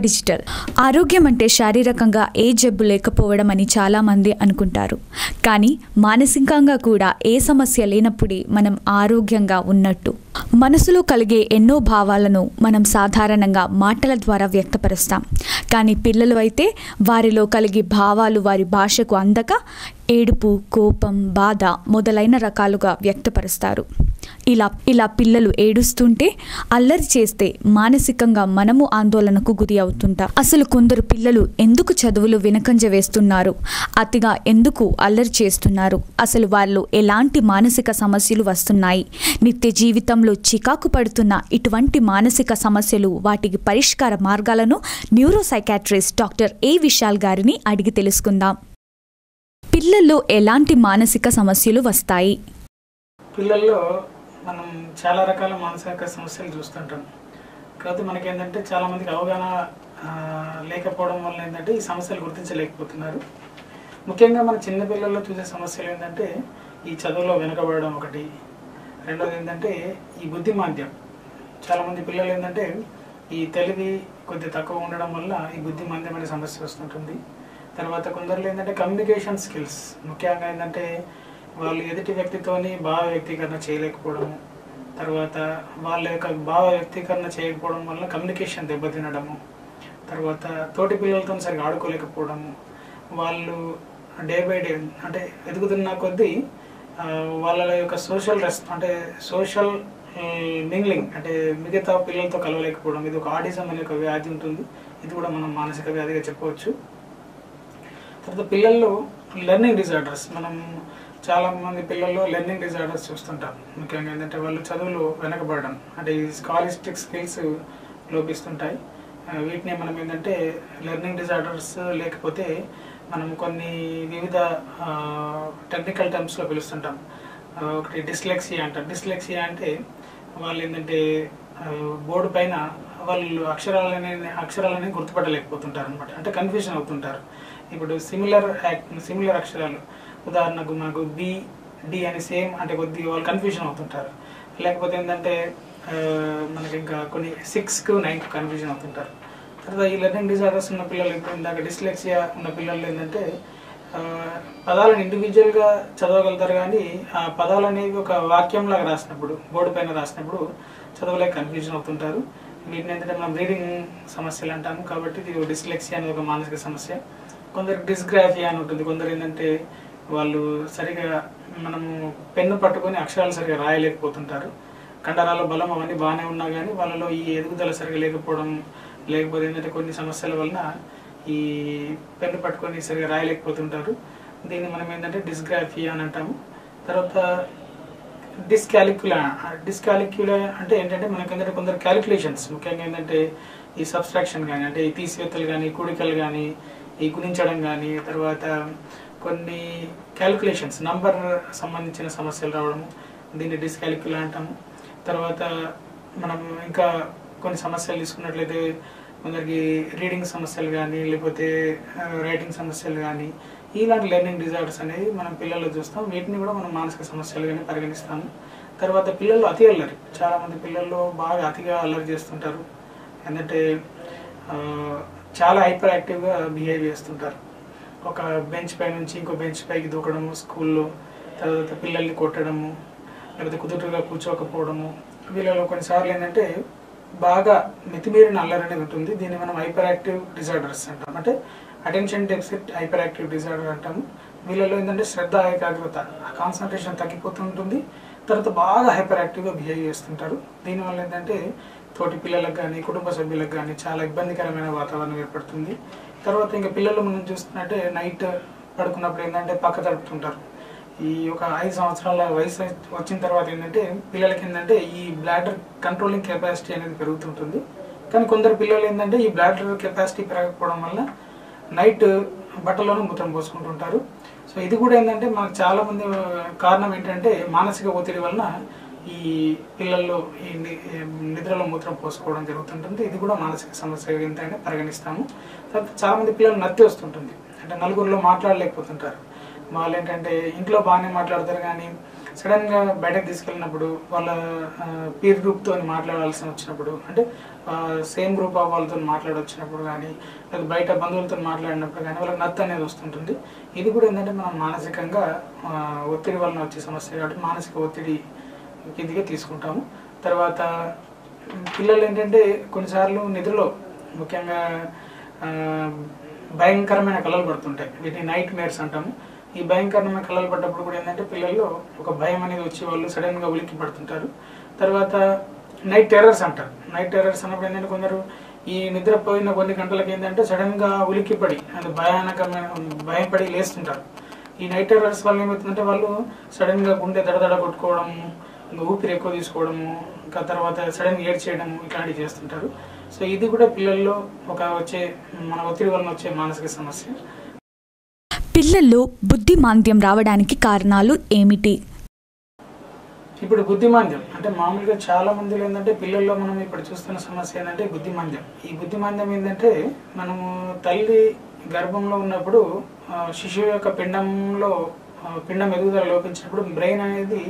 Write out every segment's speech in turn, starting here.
Digital ఆరోగ్యం అంటే శారీరకంగా ఏ జబ్బు లేకపోవడం అని చాలామంది అనుకుంటారు కానీ మానసికంగా కూడా ఏ సమస్య లేనప్పుడే మనం ఆరోగ్యంగా ఉన్నట్టు మనసులో కలిగే ఎన్నో భావాలను మనం సాధారణంగా మాటల ద్వారా వ్యక్తపరుస్తాం కానీ పిల్లలు అయితే వారిలో కలిగే భావాలు వారి భాషకు అందక ఏడుపు కోపం బాధ మొదలైన రకాలుగా వ్యక్తపరుస్తారు ఇలా ఇలా పిల్లలు ఏడుస్తుంటే అల్లరి చేస్తే మానసికంగా మనము ఆందోళనకు గురి అవుతుంటాం అసలు కొందరు పిల్లలు ఎందుకు చదువులు వెనకంజ వేస్తున్నారు అతిగా ఎందుకు అల్లరి చేస్తున్నారు అసలు వాళ్ళు ఎలాంటి మానసిక సమస్యలు వస్తున్నాయి నిత్య జీవితంలో చికాకు పడుతున్న ఇటువంటి మానసిక సమస్యలు వాటికి పరిష్కార మార్గాలను neuro psychiatrist doctor A Vishal గారిని అడిగి తెలుసుకుందాం పిల్లల్లో ఎలాంటి మానసిక సమస్యలు వస్తాయి పిల్లల్లో మనం చాలా రకాల మానసిక సమస్యలు చూస్తుంటాం కాకపోతే మనకి ఏంటంటే చాలా మందికి అవగాహన ఆ, లేకపోవడం వల్ల ఏంటంటే ఈ సమస్యలు గుర్తించలేకపోతున్నారు ముఖ్యంగా మన చిన్న పిల్లల్లో చూసే సమస్యలు ఏంటంటే ఈ చదువులో వెనుకబడడం ఒకటి రెండోది ఏంటంటే ఈ బుద్ధిమాంద్యం చాలా మంది పిల్లలు ఏంటంటే ఈ తెలివి కొద్దిగా తక్కువ ఉండడం వల్ల ఈ బుద్ధిమాంద్యం అనే సమస్య వస్తుంటుంది తర్వాత కొందరిలో ఏంటంటే కమ్యూనికేషన్ స్కిల్స్ ముఖ్యంగా ఏంటంటే వాళ్ళు ఎదుటి వ్యక్తితోని భావ వ్యక్తీకరణ చేయలేకపోవడము తర్వాత వాళ్ళ యొక్క భావ వ్యక్తీకరణ చేయకపోవడం వల్ల కమ్యూనికేషన్ దెబ్బతినడము తర్వాత తోటి పిల్లలతో సరిగా ఆడుకోలేకపోవడము వాళ్ళు డే బై డే అంటే ఎదుగుతున్న కొద్దీ ఆ, వాళ్ళ యొక్క సోషల్ రెస్ అంటే సోషల్ మింగ్లింగ్ అంటే మిగతా పిల్లలతో కలవలేకపోవడం ఇది ఒక ఆటిజం అనే ఒక వ్యాధి ఉంటుంది ఇది కూడా మనం మానసిక వ్యాధిగా చెప్పవచ్చు తర్వాత పిల్లల్లో లెర్నింగ్ డిజార్డర్స్ మనం చాలా మంది పిల్లల్లో లెర్నింగ్ డిజార్డర్స్ చూస్తుంటాం ముఖ్యంగా ఏంటంటే వాళ్ళు చదువులో వెనకబడడం అంటే ఈ స్కాలిస్టిక్ స్కిల్స్ లోపిస్తుంటాయి ఆ, వీటిని మనం ఏంటంటే లెర్నింగ్ డిజార్డర్స్ లేకపోతే మనం కొన్ని వివిధ టెక్నికల్ టర్మ్స్లో పిలుస్తుంటాం ఆ, ఒకటి డిస్లెక్సియా అంటారు డిస్లెక్సియా అంటే వాళ్ళు ఏంటంటే ఆ, బోర్డు పైన వాళ్ళు అక్షరాలని అక్షరాలని గుర్తుపట్టలేకపోతుంటారు అనమాట అంటే కన్ఫ్యూజన్ అవుతుంటారు ఇప్పుడు సిమిలర్ సిమిలర్ అక్షరాలు ఉదాహరణకు మనకు బి డి అని సేమ్ అంటే కొద్దిగా వాళ్ళు కన్ఫ్యూజన్ అవుతుంటారు లేకపోతే ఏంటంటే ఆ, మనకి ఇంకా కొన్ని సిక్స్కు నైన్కి కన్ఫ్యూజన్ అవుతుంటారు తర్వాత ఈ లెర్నింగ్ డిజార్డర్స్ ఉన్న పిల్లలు ఇప్పుడు ఇందాక డిస్లెక్సియా ఉన్న పిల్లలు ఏంటంటే ఆ, పదాలను ఇండివిజువల్గా చదవగలుగుతారు కానీ ఆ పదాలు అనేవి ఒక వాక్యంలాగా రాసినప్పుడు బోర్డు పైన రాసినప్పుడు చదవలేక కన్ఫ్యూజన్ అవుతుంటారు వీటిని ఏంటంటే మనం రీడింగ్ సమస్యలు అంటాము కాబట్టి ఇది డిస్లెక్సియా అనేది ఒక మానసిక సమస్య కొందరికి డిస్గ్రాఫియా అని ఉంటుంది కొందరు ఏంటంటే వాళ్ళు సరిగా మనము పెన్ను పట్టుకొని అక్షరాలు సరిగా రాయలేకపోతుంటారు కండరాల బలం అవన్నీ బాగానే ఉన్నా కానీ వాళ్ళలో ఈ ఎదుగుదల సరిగా లేకపోవడం లేకపోతే ఏంటంటే కొన్ని సమస్యల వలన ఈ పెన్ను పట్టుకొని సరిగా రాయలేకపోతుంటారు దీన్ని మనం ఏంటంటే డిస్గ్రాఫియా అని అంటాము తర్వాత డిస్కాలిక్యులా డిస్కాలిక్యులా అంటే ఏంటంటే మనకి ఏంటంటే కొందరు క్యాలిక్యులేషన్స్ ముఖ్యంగా ఏంటంటే ఈ సబ్స్ట్రాక్షన్ కానీ అంటే ఈ తీసివేతలు కానీ కూడికలు కానీ ఈ గుణించడం కానీ తర్వాత కొన్ని క్యాలిక్యులేషన్స్ నంబర్ సంబంధించిన సమస్యలు రావడము దీన్ని డిస్కాలిక్యులా అంటాము తర్వాత మనం ఇంకా కొన్ని సమస్యలు తీసుకున్నట్లయితే కొందరికి రీడింగ్ సమస్యలు కానీ లేకపోతే రైటింగ్ సమస్యలు కానీ ఇలాంటి లెర్నింగ్ డిజార్డర్స్ అనేవి మనం పిల్లల్లో చూస్తాం వీటిని కూడా మనం మానసిక సమస్యలుగానే పరిగణిస్తాము తర్వాత పిల్లలు అతి అల్లరి చాలా మంది పిల్లల్లో బాగా అతిగా అల్లరి చేస్తుంటారు ఎందుకంటే ఆ, చాలా హైపర్ యాక్టివ్గా బిహేవ్ చేస్తుంటారు ఒక బెంచ్ పై నుంచి ఇంకో బెంచ్ పైకి దూకడము స్కూల్లో తర్వాత పిల్లల్ని కొట్టడము లేకపోతే కుదురుగా కూర్చోకపోవడము వీళ్ళలో కొన్నిసార్లు ఏంటంటే బాగా మితిమీరిన అల్లరి అనేది ఉంటుంది దీన్ని మనం హైపర్ యాక్టివ్ డిజార్డర్స్ అంటాం అంటే attention deficit hyper active disorder అంటాము వీళ్ళలో ఏంటంటే శ్రద్ధ ఏకాగ్రత కాన్సన్ట్రేషన్ తగ్గిపోతుంటుంది తర్వాత బాగా హైపర్ యాక్టివ్గా బిహేవ్ చేస్తుంటారు దీనివల్ల ఏంటంటే తోటి పిల్లలకు కానీ కుటుంబ సభ్యులకు కానీ చాలా ఇబ్బందికరమైన వాతావరణం ఏర్పడుతుంది తర్వాత ఇంకా పిల్లలు మనం చూస్తున్నట్టే నైట్ పడుకున్నప్పుడు ఏంటంటే పక్క తడుపుతుంటారు ఈ ఒక ఐదు సంవత్సరాల వయసు వచ్చిన తర్వాత ఏంటంటే పిల్లలకి ఏంటంటే ఈ బ్లాడర్ కంట్రోలింగ్ కెపాసిటీ అనేది పెరుగుతుంటుంది కానీ కొందరు పిల్లలు ఏంటంటే ఈ బ్లాడర్ కెపాసిటీ పెరగకపోవడం వల్ల నైట్ బట్టలోనే మూత్రం పోసుకుంటుంటారు సో ఇది కూడా ఏంటంటే మనకు చాలా మంది కారణం ఏంటంటే మానసిక ఒత్తిడి వలన ఈ పిల్లల్లో ఈ ని- ఈ నిద్రలో మూత్రం పోసుకోవడం జరుగుతుంటుంది ఇది కూడా మానసిక సమస్య ఏంటంటే పరిగణిస్తాము తర్వాత చాలా మంది పిల్లలు నత్తి వస్తుంటుంది అంటే నలుగురిలో మాట్లాడలేకపోతుంటారు వాళ్ళు ఏంటంటే ఇంట్లో బాగానే మాట్లాడతారు కానీ సడన్గా బయటకు తీసుకెళ్ళినప్పుడు వాళ్ళ పీర్ గ్రూప్తో మాట్లాడాల్సి వచ్చినప్పుడు అంటే సేమ్ గ్రూప్ ఆఫ్ వాళ్ళతో మాట్లాడొచ్చినప్పుడు కానీ లేదా బయట బంధువులతో మాట్లాడినప్పుడు కానీ వాళ్ళకి నత్త అనేది వస్తుంటుంది ఇది కూడా ఏంటంటే మనం మానసికంగా ఆ, ఒత్తిడి వలన వచ్చే సమస్య కాబట్టి మానసిక ఒత్తిడి కిందిగా తీసుకుంటాము తర్వాత పిల్లలు ఏంటంటే కొన్నిసార్లు నిద్రలో ముఖ్యంగా ఆ, భయంకరమైన కళలు పడుతుంటాయి వీటిని నైట్ మేర్స్ అంటాము ఈ భయంకరమైన కళలు పడ్డప్పుడు కూడా ఏంటంటే పిల్లల్లో ఒక భయం అనేది వచ్చి వాళ్ళు సడన్గా ఉలిక్కి పడుతుంటారు తర్వాత నైట్ టెర్రర్స్ అంటారు నైట్ టెర్రర్స్ అన్నప్పుడు ఏంటంటే కొందరు ఈ నిద్రపోయిన కొన్ని గంటలకు ఏంటంటే సడన్గా ఉలిక్కిపడి అంటే భయానకమైన భయపడి లేస్తుంటారు ఈ నైట్ టెర్రర్స్ వల్ల ఏమవుతుందంటే వాళ్ళు సడన్గా గుండె దడదడ కొట్టుకోవడము ఇంకా ఊపిరి ఎక్కువ తీసుకోవడము ఇంకా తర్వాత సడన్ ఏడ్ చేయడము ఇట్లాంటివి చేస్తుంటారు సో ఇది కూడా పిల్లల్లో ఒక వచ్చే మన ఒత్తిడి వలన వచ్చే మానసిక సమస్య పిల్లల్లో బుద్ధి మాంద్యం రావడానికి కారణాలు ఏమిటి ఇప్పుడు బుద్ధిమాంద్యం అంటే మామూలుగా చాలా మందిలో ఏంటంటే పిల్లల్లో మనం ఇప్పుడు చూస్తున్న సమస్య ఏంటంటే బుద్ధిమాంద్యం ఈ బుద్ధిమాంద్యం ఏంటంటే మనము తల్లి గర్భంలో ఉన్నప్పుడు ఆ, శిశువు యొక్క పిండంలో ఆ, పిండం ఎదుగుదల లోపించినప్పుడు బ్రెయిన్ అనేది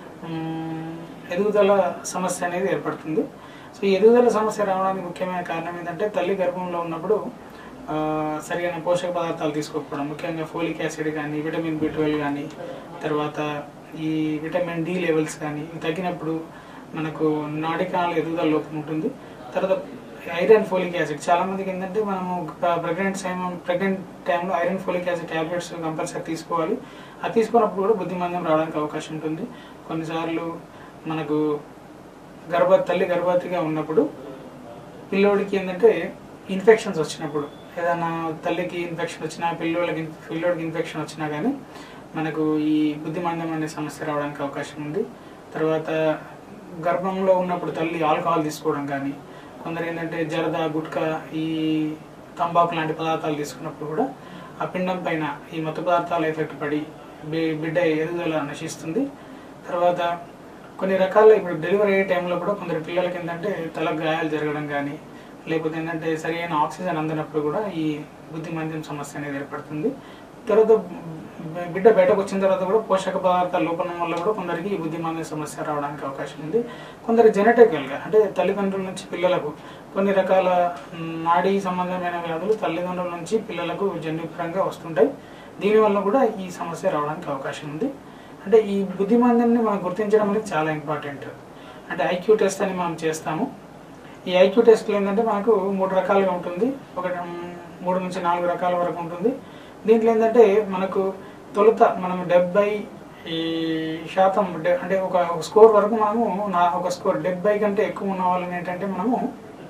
మ్, ఎదుగుదల సమస్య అనేది ఏర్పడుతుంది సో ఈ ఎదుగుదల సమస్య రావడానికి ముఖ్యమైన కారణం ఏంటంటే తల్లి గర్భంలో ఉన్నప్పుడు ఆ, సరైన పోషక పదార్థాలు తీసుకోకపోవడం ముఖ్యంగా ఫోలిక్ యాసిడ్ కానీ విటమిన్ బి ట్వెల్వ్ కానీ తర్వాత ఈ విటమిన్ డి లెవెల్స్ కానీ ఇవి తగ్గినప్పుడు మనకు నాడికాల ఎదుగుదల లోపం ఉంటుంది తర్వాత ఐరన్ ఫోలిక్ యాసిడ్ చాలా మందికి ఏంటంటే మనము ప్రెగ్నెంట్ టైం ప్రెగ్నెంట్ టైంలో iron folic acid tablets compulsory తీసుకోవాలి అది తీసుకున్నప్పుడు కూడా బుద్ధిమందం రావడానికి అవకాశం ఉంటుంది కొన్నిసార్లు మనకు గర్భ తల్లి గర్భవతిగా ఉన్నప్పుడు పిల్లోడికి ఏంటంటే ఇన్ఫెక్షన్స్ వచ్చినప్పుడు ఏదైనా తల్లికి ఇన్ఫెక్షన్ వచ్చినా పిల్లోడికి పిల్లోడికి ఇన్ఫెక్షన్ వచ్చినా కానీ మనకు ఈ బుద్ధిమాంద్యం అనే సమస్య రావడానికి అవకాశం ఉంది తర్వాత గర్భంలో ఉన్నప్పుడు తల్లి ఆల్కహాల్ తీసుకోవడం కానీ కొందరు ఏంటంటే జరద గుట్కా ఈ తంబాకు లాంటి పదార్థాలు తీసుకున్నప్పుడు కూడా ఆ పిండం పైన ఈ మత్తు పదార్థాల ఎఫెక్ట్ పడి బి- బిడ్డ ఎదుగుదల నశిస్తుంది తర్వాత కొన్ని రకాల ఇప్పుడు డెలివరీ అయ్యే టైంలో కూడా కొందరు పిల్లలకి ఏంటంటే తల గాయాలు జరగడం కానీ లేకపోతే ఏంటంటే సరైన ఆక్సిజన్ అందనప్పుడు కూడా ఈ బుద్ధిమంద్యం సమస్య అనేది ఏర్పడుతుంది తర్వాత బ- బిడ్డ బయటకు వచ్చిన తర్వాత కూడా పోషక పదార్థాల లోపం వల్ల కూడా కొందరికి ఈ బుద్ధిమంద్యం సమస్య రావడానికి అవకాశం ఉంది కొందరు జెనెటికల్గా అంటే తల్లిదండ్రుల నుంచి పిల్లలకు కొన్ని రకాల మ్, నాడీ సంబంధమైన వ్యాధులు తల్లిదండ్రుల నుంచి పిల్లలకు జన్యుపరంగా వస్తుంటాయి దీనివల్ల కూడా ఈ సమస్య రావడానికి అవకాశం ఉంది అంటే ఈ బుద్ధిమాంద్యాన్ని మనం గుర్తించడం అనేది చాలా ఇంపార్టెంట్ అంటే ఐక్యూ టెస్ట్ అని మనం చేస్తాము ఈ ఐక్యూ టెస్ట్లో ఏంటంటే మనకు మూడు రకాలుగా ఉంటుంది ఒకటి మ్, మూడు నుంచి నాలుగు రకాల వరకు ఉంటుంది దీంట్లో ఏంటంటే మనకు తొలుత మనం డెబ్బై ఈ శాతం డె- అంటే ఒక ఒక స్కోర్ వరకు మనము నా ఒక స్కోర్ డెబ్బై కంటే ఎక్కువ ఉన్న వాళ్ళని ఏంటంటే మనము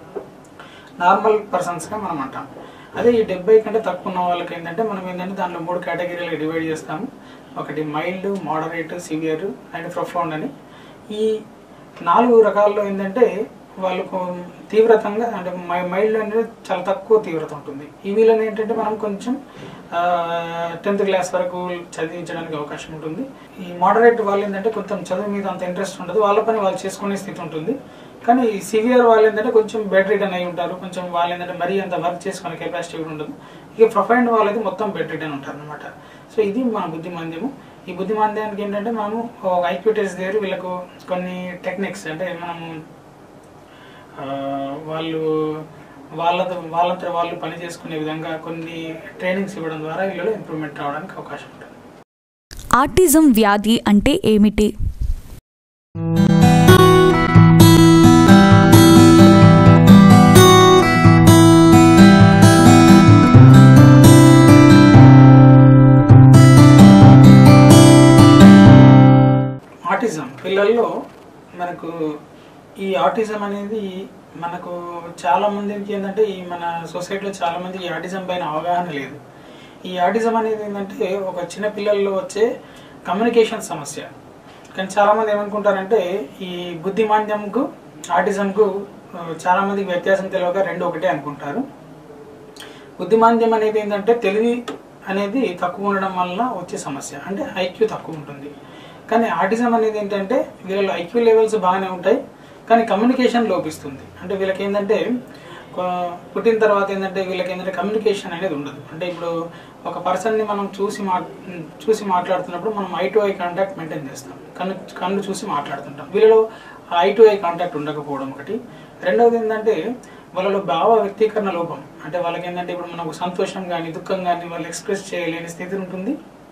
నార్మల్ పర్సన్స్గా మనం అంటాం అదే ఈ డెబ్బై కంటే తక్కువ ఉన్న వాళ్ళకి ఏంటంటే మనం ఏంటంటే దాంట్లో మూడు కేటగిరీలుగా డివైడ్ చేస్తాము ఒకటి mild moderate severe and profound అని ఈ నాలుగు రకాల్లో ఏంటంటే వాళ్ళకు తీవ్రతంగా అంటే మైల్డ్ అనేది చాలా తక్కువ తీవ్రత ఉంటుంది ఈ వీళ్ళని ఏంటంటే మనం కొంచెం టెన్త్ క్లాస్ వరకు చదివించడానికి అవకాశం ఉంటుంది ఈ మోడరేట్ వాళ్ళు ఏంటంటే కొంచెం చదువు మీద అంత ఇంట్రెస్ట్ ఉండదు వాళ్ళ పని వాళ్ళు చేసుకునే స్థితి ఉంటుంది కానీ ఈ సివియర్ వాళ్ళు ఏంటంటే కొంచెం బెడ్ రిటర్న్ అయి ఉంటారు కొంచెం వాళ్ళు ఏంటంటే మరీ అంత వర్క్ చేసుకునే కెపాసిటీ కూడా ఉండదు ఇక ప్రొఫైండ్ వాళ్ళు అయితే మొత్తం బెడ్ రిటర్న్ ఉంటారు అనమాట సో ఇది మన బుద్ధిమాంద్యము ఈ బుద్ధిమాంద్యానికి ఏంటంటే మనము ఐక్యూ టెస్ట్ దగ్గర వీళ్ళకు కొన్ని టెక్నిక్స్ అంటే మనము ఆ, వాళ్ళు వాళ్ళతో వాళ్ళంతా వాళ్ళు పని చేసుకునే విధంగా కొన్ని ట్రైనింగ్స్ ఇవ్వడం ద్వారా వీళ్ళలో ఇంప్రూవ్మెంట్ రావడానికి అవకాశం ఉంటుంది ఆటిజం వ్యాధి అంటే ఏమిటి ఆటిజం పిల్లల్లో మనకు ఈ ఆటిజం అనేది మనకు చాలా మందికి ఏంటంటే ఈ మన సొసైటీలో చాలా మందికి ఈ ఆటిజం పైన అవగాహన లేదు ఈ ఆటిజం అనేది ఏంటంటే ఒక చిన్న పిల్లల్లో వచ్చే కమ్యూనికేషన్ సమస్య కానీ చాలా మంది ఏమనుకుంటారంటే ఈ బుద్ధిమాంద్యంకు ఆటిజంకు ఆ, చాలా మందికి వ్యత్యాసం తెలియక రెండు ఒకటే అనుకుంటారు బుద్ధిమాంద్యం అనేది ఏంటంటే తెలివి అనేది తక్కువ ఉండడం వల్ల వచ్చే సమస్య అంటే ఐక్యూ తక్కువ ఉంటుంది కానీ ఆటిజం అనేది ఏంటంటే వీళ్ళలో ఐక్యూ లెవెల్స్ బాగానే ఉంటాయి కానీ కమ్యూనికేషన్ లోపిస్తుంది అంటే వీళ్ళకి ఏంటంటే కొ- పుట్టిన తర్వాత ఏంటంటే వీళ్ళకి ఏంటంటే కమ్యూనికేషన్ అనేది ఉండదు అంటే ఇప్పుడు ఒక పర్సన్ని మనం చూసి మా చూసి మాట్లాడుతున్నప్పుడు మనం eye to eye contact maintain చేస్తాం కన్ను కన్ను చూసి మాట్లాడుతుంటాం వీళ్ళలో ఐ టు ఐ కాంటాక్ట్ ఉండకపోవడం ఒకటి రెండవది ఏంటంటే వాళ్ళలో భావ వ్యక్తీకరణ లోపం అంటే వాళ్ళకి ఏంటంటే ఇప్పుడు మనకు సంతోషం కానీ దుఃఖం కానీ వాళ్ళు ఎక్స్ప్రెస్ చేయలేని స్థితి ఉంటుంది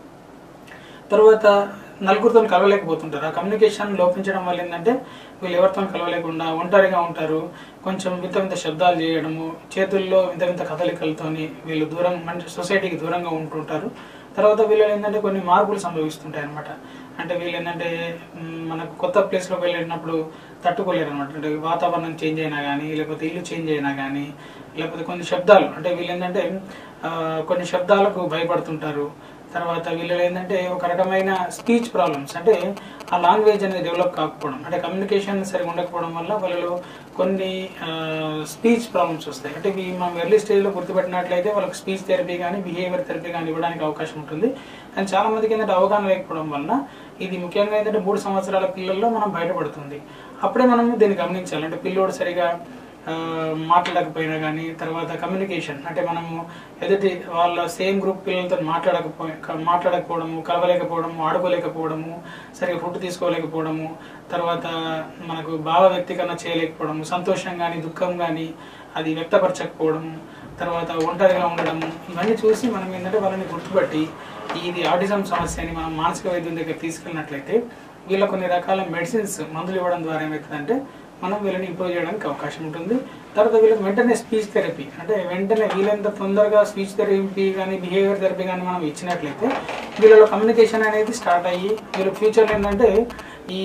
తర్వాత నలుగురితో కలవలేకపోతుంటారు ఆ కమ్యూనికేషన్ లోపించడం వల్ల ఏంటంటే వీళ్ళు ఎవరితో కలవలేకుండా ఒంటరిగా ఉంటారు కొంచెం వింత వింత శబ్దాలు చేయడము చేతుల్లో వింత వింత కదలికలతోని వీళ్ళు దూరం మంచి సొసైటీకి దూరంగా ఉంటుంటారు తర్వాత వీళ్ళు ఏంటంటే కొన్ని మార్పులు సంభవిస్తుంటాయి అనమాట అంటే వీళ్ళు ఏంటంటే మ్, మనకు కొత్త ప్లేస్లోకి వెళ్ళినప్పుడు తట్టుకోలేరు అనమాట అంటే వాతావరణం చేంజ్ అయినా కానీ లేకపోతే ఇల్లు చేంజ్ అయినా కానీ లేకపోతే కొన్ని శబ్దాలు అంటే వీళ్ళు ఏంటంటే ఆ, కొన్ని శబ్దాలకు భయపడుతుంటారు తర్వాత వీళ్ళు ఏంటంటే ఒక రకమైన స్పీచ్ ప్రాబ్లమ్స్ అంటే ఆ లాంగ్వేజ్ అనేది డెవలప్ కాకపోవడం అంటే కమ్యూనికేషన్ సరిగా ఉండకపోవడం వల్ల వాళ్ళలో కొన్ని స్పీచ్ ప్రాబ్లమ్స్ వస్తాయి అంటే ఇవి మనం ఎర్లీ స్టేజ్లో గుర్తుపెట్టినట్లయితే వాళ్ళకి స్పీచ్ థెరపీ కానీ బిహేవియర్ థెరపీ కానీ ఇవ్వడానికి అవకాశం ఉంటుంది కానీ చాలా మందికి ఏంటంటే అవగాహన లేకపోవడం వలన ఇది ముఖ్యంగా ఏంటంటే మూడు సంవత్సరాల పిల్లల్లో మనం బయటపడుతుంది అప్పుడే మనం దీన్ని గమనించాలి అంటే పిల్లోడు సరిగా ఆ, మాట్లాడకపోయినా కానీ తర్వాత కమ్యూనికేషన్ అంటే మనము ఎదుటి వాళ్ళ సేమ్ గ్రూప్ పిల్లలతో మాట్లాడకపో మాట్లాడకపోవడము కలవలేకపోవడము ఆడుకోలేకపోవడము సరిగా ఫుడ్ తీసుకోలేకపోవడము తర్వాత మనకు భావ వ్యక్తీకరణ చేయలేకపోవడము సంతోషం కానీ దుఃఖం కానీ అది వ్యక్తపరచకపోవడము తర్వాత ఒంటరిగా ఉండడము ఇవన్నీ చూసి మనం ఏంటంటే వాళ్ళని గుర్తుపట్టి ఇది ఆటిజం సమస్య అని మనం మానసిక వైద్యం దగ్గర తీసుకెళ్ళినట్లయితే వీళ్ళ కొన్ని రకాల మెడిసిన్స్ మందులు ఇవ్వడం ద్వారా ఏమవుతుందంటే మనం వీళ్ళని ఇంప్రూవ్ చేయడానికి అవకాశం ఉంటుంది తర్వాత వీళ్ళకి వెంటనే స్పీచ్ థెరపీ అంటే వెంటనే వీళ్ళంత తొందరగా స్పీచ్ థెరపీ కానీ బిహేవియర్ థెరపీ కానీ మనం ఇచ్చినట్లయితే వీళ్ళలో కమ్యూనికేషన్ అనేది స్టార్ట్ అయ్యి వీళ్ళు ఫ్యూచర్లో ఏంటంటే ఈ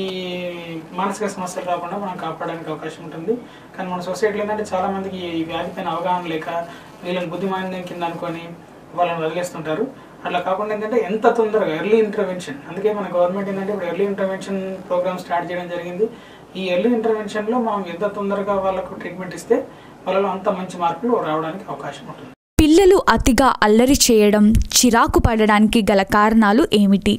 మానసిక సమస్యలు రాకుండా మనం కాపాడడానికి అవకాశం ఉంటుంది కానీ మన సొసైటీలో ఏంటంటే చాలా మందికి ఈ వ్యాధి పైన అవగాహన లేక వీళ్ళని బుద్ధిమాంద్యం కింద అనుకొని వాళ్ళని వదిలేస్తుంటారు అట్లా కాకుండా ఏంటంటే ఎంత తొందరగా ఎర్లీ ఇంటర్వెన్షన్ అందుకే మన గవర్నమెంట్ ఏంటంటే ఇప్పుడు ఎర్లీ ఇంటర్వెన్షన్ ప్రోగ్రామ్ స్టార్ట్ చేయడం జరిగింది ఈ ఎర్లీ ఇంటర్వెన్షన్లో మనం ఎంత తొందరగా వాళ్ళకు ట్రీట్మెంట్ ఇస్తే వాళ్ళలో అంత మంచి మార్పులు రావడానికి అవకాశం ఉంటుంది పిల్లలు అతిగా అల్లరి చేయడం చిరాకు పడడానికి గల కారణాలు ఏమిటి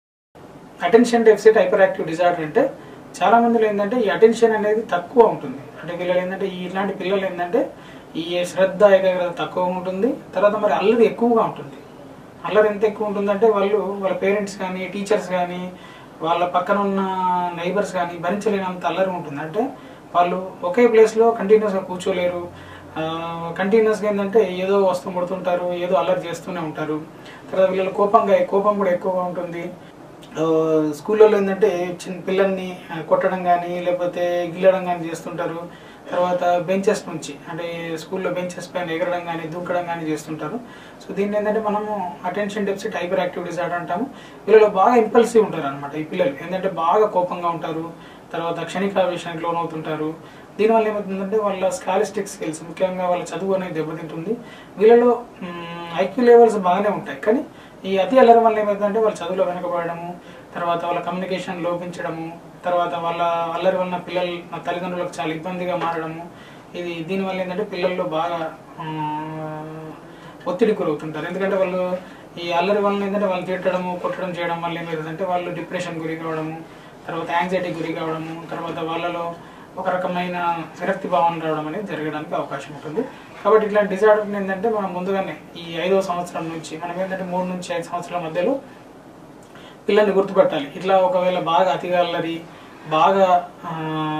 attention deficit hyper active disorder అంటే చాలా మందిలో ఏంటంటే ఈ అటెన్షన్ అనేది తక్కువ ఉంటుంది అంటే వీళ్ళు ఏంటంటే ఈ ఇలాంటి పిల్లలు ఏంటంటే ఈ శ్రద్ధ ఏకాగ్రత తక్కువ ఉంటుంది తర్వాత మరి అల్లరి ఎక్కువగా ఉంటుంది అల్లరి ఎంత ఎక్కువ ఉంటుందంటే వాళ్ళు వాళ్ళ పేరెంట్స్ కానీ టీచర్స్ కానీ వాళ్ళ పక్కన ఉన్న నైబర్స్ కానీ భరించలేనంత అల్లరి ఉంటుంది అంటే వాళ్ళు ఒకే ప్లేస్లో కంటిన్యూస్గా కూర్చోలేరు కంటిన్యూస్గా ఏంటంటే ఏదో వస్తూ ముడుతుంటారు ఏదో అల్లరి చేస్తూనే ఉంటారు తర్వాత వీళ్ళ కోపంగా కోపం కూడా ఎక్కువగా ఉంటుంది ఆ, స్కూళ్ళలో ఏంటంటే చిన్న పిల్లల్ని ఆ, కొట్టడం కానీ లేకపోతే గిల్లడం కానీ చేస్తుంటారు తర్వాత బెంచెస్ నుంచి అంటే స్కూల్లో బెంచెస్ పైన ఎగరడం కానీ దూకడం కానీ చేస్తుంటారు సో దీన్ని ఏంటంటే మనము attention deficit hyper active disorder అంటాము వీళ్ళలో బాగా ఇంపల్సివ్ ఉంటారు అనమాట ఈ పిల్లలు ఏంటంటే బాగా కోపంగా ఉంటారు తర్వాత క్షణికావేశానికి లోనవుతుంటారు దీనివల్ల ఏమవుతుందంటే వాళ్ళ స్కాలిస్టిక్ స్కిల్స్ ముఖ్యంగా వాళ్ళ చదువు అనేది దెబ్బతింటుంది వీళ్ళలో ఐక్యూ లెవెల్స్ బాగానే ఉంటాయి కానీ ఈ అతి అల్లరి వల్ల ఏమవుతుందంటే వాళ్ళ చదువులో వెనకబడము తర్వాత వాళ్ళ కమ్యూనికేషన్ లోపించడము తర్వాత వాళ్ళ అల్లరి వలన పిల్లలు తల్లిదండ్రులకు చాలా ఇబ్బందిగా మారడము ఇది దీనివల్ల ఏంటంటే పిల్లల్లో బాగా ఆ, ఒత్తిడి గురవుతుంటారు ఎందుకంటే వాళ్ళు ఈ అల్లరి వలన ఏంటంటే వాళ్ళు తిట్టడము కొట్టడం చేయడం వల్ల ఏమవుతుందంటే వాళ్ళు డిప్రెషన్ గురి కావడము తర్వాత యాంగ్జైటీ గురి కావడము తర్వాత వాళ్ళలో ఒక రకమైన విరక్తి భావన రావడం అనేది జరగడానికి అవకాశం ఉంటుంది కాబట్టి ఇట్లాంటి డిజార్డర్ ఏంటంటే మనం ముందుగానే ఈ ఐదో సంవత్సరం నుంచి మనం ఏంటంటే మూడు నుంచి ఐదు సంవత్సరాల మధ్యలో పిల్లల్ని గుర్తుపెట్టాలి ఇట్లా ఒకవేళ బాగా అతిగా అల్లరి బాగా ఆ,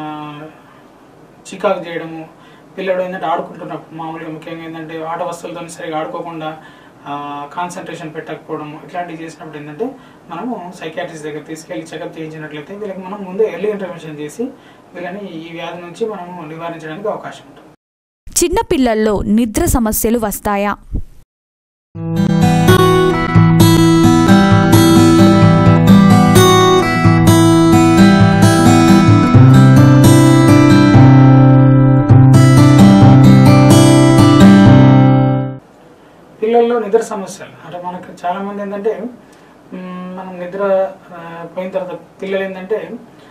చికాకు చేయడము పిల్లడు ఏంటంటే ఆడుకుంటున్నప్పుడు మామూలుగా ముఖ్యంగా ఏంటంటే ఆట వస్తువులతో సరిగా ఆడుకోకుండా కాన్సన్ట్రేషన్ పెట్టకపోవడము ఇట్లాంటివి చేసినప్పుడు ఏంటంటే మనము సైకాట్రిస్ట్ దగ్గర తీసుకెళ్ళి చెకప్ చేయించినట్లయితే వీళ్ళకి మనం ముందే ఎర్లీ ఇంటర్వెన్షన్ చేసి వీళ్ళని ఈ వ్యాధి నుంచి మనము నివారించడానికి అవకాశం ఉంటుంది చిన్న పిల్లల్లో నిద్ర సమస్యలు వస్తాయా పిల్లల్లో నిద్ర సమస్యలు అంటే మనకు చాలా మంది ఏంటంటే మ్, మనం నిద్ర ఆ, పోయిన తర్వాత పిల్లలు ఏంటంటే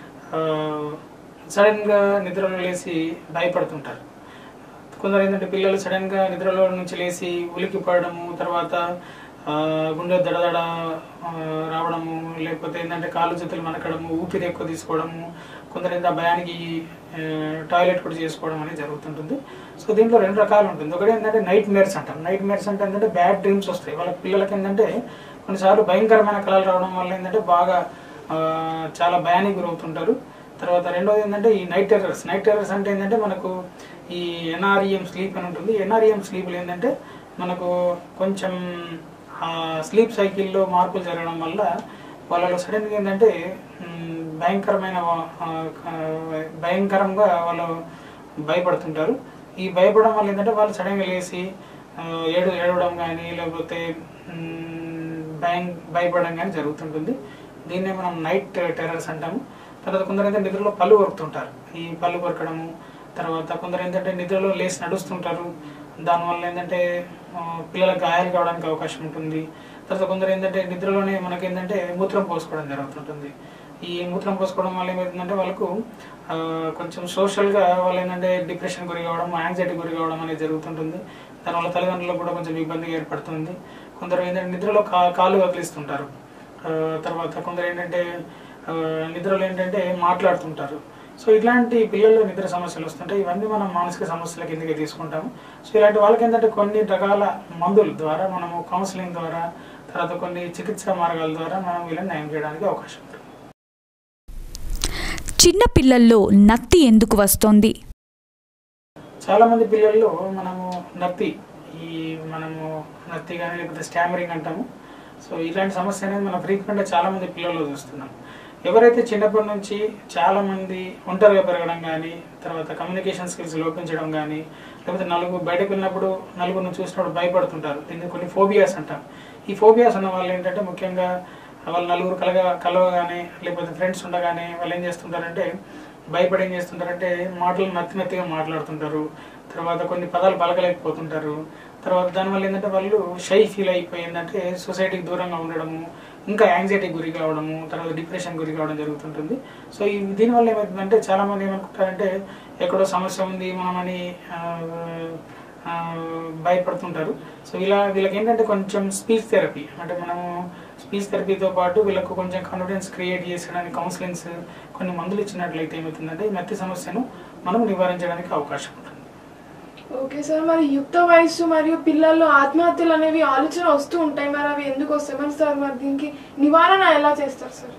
సడన్గా నిద్రలో లేచి భయపడుతుంటారు కొందరు ఏంటంటే పిల్లలు సడన్గా నిద్రలో నుంచి లేచి ఉలికి పడడము తర్వాత ఆ, గుండె దడదడ ఆ, రావడము లేకపోతే ఏంటంటే కాళ్ళు చేతులు మనకడము ఊపిరి ఎక్కువ తీసుకోవడము కొందరు ఏంటంటే ఆ భయానికి ఆ, టాయిలెట్ కూడా చేసుకోవడం అనేది జరుగుతుంటుంది సో దీంట్లో రెండు రకాలు ఉంటుంది ఒకటి ఏంటంటే నైట్ మేర్స్ అంటాం నైట్ మేర్స్ అంటే ఏంటంటే బ్యాడ్ డ్రీమ్స్ వస్తాయి వాళ్ళ పిల్లలకి ఏంటంటే కొన్నిసార్లు భయంకరమైన కళలు రావడం వల్ల ఏంటంటే బాగా ఆ, చాలా భయానికి గురవుతుంటారు తర్వాత రెండోది ఏంటంటే ఈ నైట్ టెర్రర్స్ నైట్ టెర్రర్స్ అంటే ఏంటంటే మనకు ఈ ఎన్ఆర్ఈఎం స్లీప్ అని ఉంటుంది ఎన్ఆర్ఈఎం స్లీప్లు ఏంటంటే మనకు కొంచెం ఆ స్లీప్ సైకిల్లో మార్పులు జరగడం వల్ల వాళ్ళలో సడన్గా ఏంటంటే మ్, భయంకరమైన వా- ఆ, ఆ, భయంకరంగా వాళ్ళు భయపడుతుంటారు ఈ భయపడడం వల్ల ఏంటంటే వాళ్ళు సడన్గా లేచి ఆ, ఏడు ఏడవడం కానీ లేకపోతే మ్, భయం భయపడడం కానీ జరుగుతుంటుంది దీన్నే మనం నైట్ టెర్రర్స్ అంటాము తర్వాత కొందరు ఏంటంటే నిద్రలో పళ్ళు కొరుకుతుంటారు ఈ పళ్ళు కొరకడము తర్వాత కొందరు ఏంటంటే నిద్రలో లేచి నడుస్తుంటారు దానివల్ల ఏంటంటే ఆ, పిల్లలకు గాయాలు కావడానికి అవకాశం ఉంటుంది తర్వాత కొందరు ఏంటంటే నిద్రలోనే మనకి ఏంటంటే మూత్రం పోసుకోవడం జరుగుతుంటుంది ఈ మూత్రం పోసుకోవడం వల్ల ఏమవుతుందంటే వాళ్ళకు ఆ, కొంచెం సోషల్గా వాళ్ళు ఏంటంటే డిప్రెషన్ గురి కావడం యాంగ్జైటీ గురి కావడం అనేది జరుగుతుంటుంది దానివల్ల తల్లిదండ్రులకు కూడా కొంచెం ఇబ్బందిగా ఏర్పడుతుంది కొందరు ఏంటంటే నిద్రలో కా కాళ్ళు వదిలిస్తుంటారు ఆ, తర్వాత కొందరు ఏంటంటే ఆ, నిద్రలో ఏంటంటే మాట్లాడుతుంటారు సో ఇట్లాంటి పిల్లల్లో నిద్ర సమస్యలు వస్తుంటాయి ఇవన్నీ మనం మానసిక సమస్యల కిందకి తీసుకుంటాము సో ఇలాంటి వాళ్ళకి ఏంటంటే కొన్ని రకాల మందుల ద్వారా మనము కౌన్సిలింగ్ ద్వారా తర్వాత కొన్ని చికిత్సా మార్గాల ద్వారా మనం వీళ్ళని నయం చేయడానికి అవకాశం ఉంటుంది చిన్న పిల్లల్లో నత్తి ఎందుకు వస్తోంది చాలా మంది పిల్లల్లో మనము నత్తి ఈ మనము నత్తి కానీ లేకపోతే స్టామరింగ్ అంటాము సో ఇలాంటి సమస్య అనేది మనం ఫ్రీక్వెంట్గా చాలా మంది పిల్లల్లో చూస్తున్నాం ఎవరైతే చిన్నప్పటి నుంచి చాలా మంది ఒంటరిగా పెరగడం కానీ తర్వాత కమ్యూనికేషన్ స్కిల్స్ లోపించడం కానీ లేకపోతే నలుగురు బయటకు వెళ్ళినప్పుడు నలుగురిని చూసినప్పుడు భయపడుతుంటారు దీన్ని కొన్ని ఫోబియాస్ అంటాం ఈ ఫోబియాస్ ఉన్న వాళ్ళు ఏంటంటే ముఖ్యంగా వాళ్ళు నలుగురు కలగా కలవగానే లేకపోతే ఫ్రెండ్స్ ఉండగానే వాళ్ళు ఏం చేస్తుంటారంటే భయపడి ఏం చేస్తుంటారంటే మాటలు నత్తి నత్తిగా మాట్లాడుతుంటారు తర్వాత కొన్ని పదాలు పలకలేకపోతుంటారు తర్వాత దానివల్ల ఏంటంటే వాళ్ళు షై ఫీల్ అయిపోయి ఏంటంటే సొసైటీకి దూరంగా ఉండడము ఇంకా యాంగ్జైటీకి గురి కావడము తర్వాత డిప్రెషన్ గురి కావడం జరుగుతుంటుంది సో ఈ దీనివల్ల ఏమవుతుందంటే చాలా మంది ఏమనుకుంటారంటే ఎక్కడో సమస్య ఉంది మనమని ఆ, ఆ, భయపడుతుంటారు సో ఇలా వీళ్ళకి ఏంటంటే కొంచెం స్పీచ్ థెరపీ అంటే మనము స్పీచ్ థెరపీతో పాటు వీళ్ళకు కొంచెం కాన్ఫిడెన్స్ క్రియేట్ చేసడానికి కౌన్సిలింగ్స్ కొన్ని మందులు ఇచ్చినట్లయితే ఏమవుతుందంటే ఈ నత్తి సమస్యను మనం నివారించడానికి అవకాశం ఉంటుంది ఓకే సార్ మరి యుక్త వయస్సు మరియు పిల్లల్లో ఆత్మహత్యలు అనేవి ఆలోచన వస్తూ ఉంటాయి మరి అవి ఎందుకు వస్తాయి మరి సార్ మరి దీనికి నివారణ ఎలా చేస్తారు సార్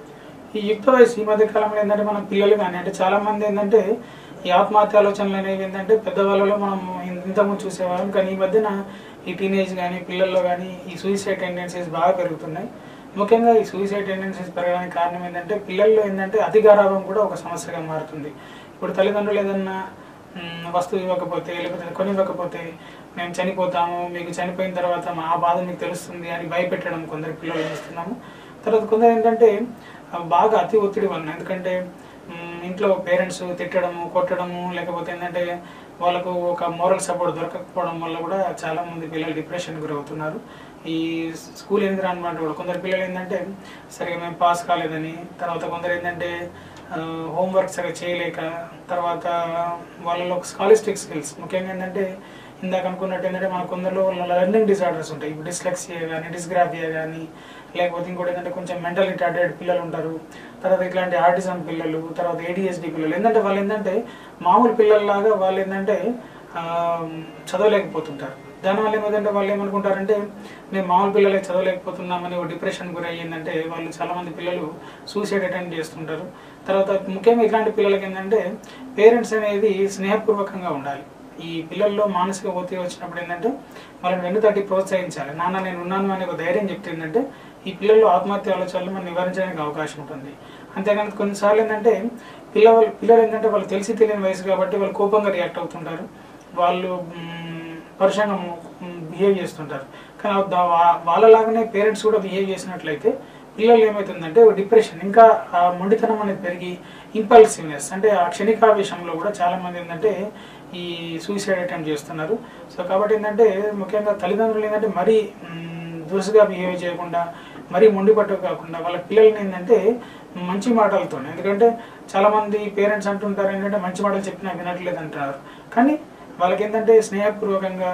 ఈ యుక్త వయసు ఈ మధ్య కాలంలో ఏంటంటే మన పిల్లలు కానీ అంటే చాలా మంది ఏంటంటే ఈ ఆత్మహత్య ఆలోచనలు అనేవి ఏంటంటే పెద్దవాళ్ళలో మనం ఇన్- ఇంతకుముందు చూసేవాళ్ళం కానీ ఈ మధ్యన ఈ టీనేజ్ కానీ పిల్లల్లో కానీ ఈ సూసైడ్ టెండెన్సీస్ బాగా పెరుగుతున్నాయి ముఖ్యంగా ఈ సూసైడ్ టెండెన్సీస్ పెరగడానికి కారణం ఏంటంటే పిల్లల్లో ఏంటంటే అధికారాభం కూడా ఒక సమస్యగా మారుతుంది ఇప్పుడు తల్లిదండ్రులు ఏదన్నా మ్, వస్తువు ఇవ్వకపోతే లేకపోతే కొని ఇవ్వకపోతే మేము చనిపోతాము మీకు చనిపోయిన తర్వాత మా ఆ బాధ మీకు తెలుస్తుంది అని భయపెట్టడం కొందరు పిల్లలు చేస్తున్నాము తర్వాత కొందరు ఏంటంటే ఆ, బాగా అతి ఒత్తిడి వలన ఎందుకంటే మ్, ఇంట్లో పేరెంట్స్ తిట్టడము కొట్టడము లేకపోతే ఏంటంటే వాళ్ళకు ఒక మోరల్ సపోర్ట్ దొరకకపోవడం వల్ల కూడా చాలా మంది పిల్లలు డిప్రెషన్ గురవుతున్నారు ఈ స్కూల్ ఎన్విరాన్మెంట్ కూడా కొందరు పిల్లలు ఏంటంటే సరిగా మేము పాస్ కాలేదని తర్వాత కొందరు ఏంటంటే హోంవర్క్ సరిగా చేయలేక తర్వాత వాళ్ళలో స్కాలిస్టిక్ స్కిల్స్ ముఖ్యంగా ఏంటంటే ఇందాక అనుకున్నట్టు ఏంటంటే మన కొందరిలో లెర్నింగ్ డిసార్డర్స్ ఉంటాయి ఇప్పుడు డిస్లెక్సియా కానీ డిస్గ్రాఫియా కానీ లేకపోతే ఇంకోటి ఏంటంటే కొంచెం మెంటల్ రిటార్డెడ్ పిల్లలు ఉంటారు తర్వాత ఇట్లాంటి ఆర్టిజం పిల్లలు తర్వాత ఏడిఎస్డి పిల్లలు ఏంటంటే వాళ్ళు ఏంటంటే మామూలు పిల్లల్లాగా వాళ్ళు ఏంటంటే ఆ, చదవలేకపోతుంటారు దానివల్ల ఏమైందంటే వాళ్ళు ఏమనుకుంటారంటే మేము మామూలు పిల్లలే చదవలేకపోతున్నామని ఒక డిప్రెషన్ గురి అయ్యిందంటే వాళ్ళు చాలా మంది పిల్లలు సూసైడ్ అటెంప్ట్ చేస్తుంటారు తర్వాత ముఖ్యంగా ఇట్లాంటి పిల్లలకి ఏంటంటే పేరెంట్స్ అనేది స్నేహపూర్వకంగా ఉండాలి ఈ పిల్లల్లో మానసిక ఒత్తిడి వచ్చినప్పుడు ఏంటంటే వాళ్ళని వెన్ను తట్టి ప్రోత్సహించాలి నాన్న నేను ఉన్నాను అనే ఒక ధైర్యం చెప్తే ఏంటంటే ఈ పిల్లల్లో ఆత్మహత్య ఆలోచనలు మనం నివారించడానికి అవకాశం ఉంటుంది అంతేకాని కొన్నిసార్లు ఏంటంటే పిల్లలు పిల్లలు ఏంటంటే వాళ్ళు తెలిసి తెలియని వయసు కాబట్టి వాళ్ళు కోపంగా రియాక్ట్ అవుతుంటారు వాళ్ళు మ్, పరుషంగా బిహేవ్ చేస్తుంటారు కానీ దా- వా- వాళ్ళలాగానే పేరెంట్స్ కూడా బిహేవ్ చేసినట్లయితే పిల్లలు ఏమవుతుందంటే డిప్రెషన్ ఇంకా ఆ మొండితనం అనేది పెరిగి ఇంపల్సివ్నెస్ అంటే ఆ క్షణికావేశంలో కూడా చాలా మంది ఏంటంటే ఈ సూసైడ్ అటెంప్ట్ చేస్తున్నారు సో కాబట్టి ఏంటంటే ముఖ్యంగా తల్లిదండ్రులు ఏంటంటే మరీ మ్, దురుసుగా బిహేవ్ చేయకుండా మరీ మొండి పట్టు కాకుండా వాళ్ళ పిల్లల్ని ఏంటంటే మంచి మాటలతో ఎందుకంటే చాలా మంది పేరెంట్స్ అంటుంటారు ఏంటంటే మంచి మాటలు చెప్పినా వినట్లేదు అంటారు కానీ వాళ్ళకి ఏంటంటే స్నేహపూర్వకంగా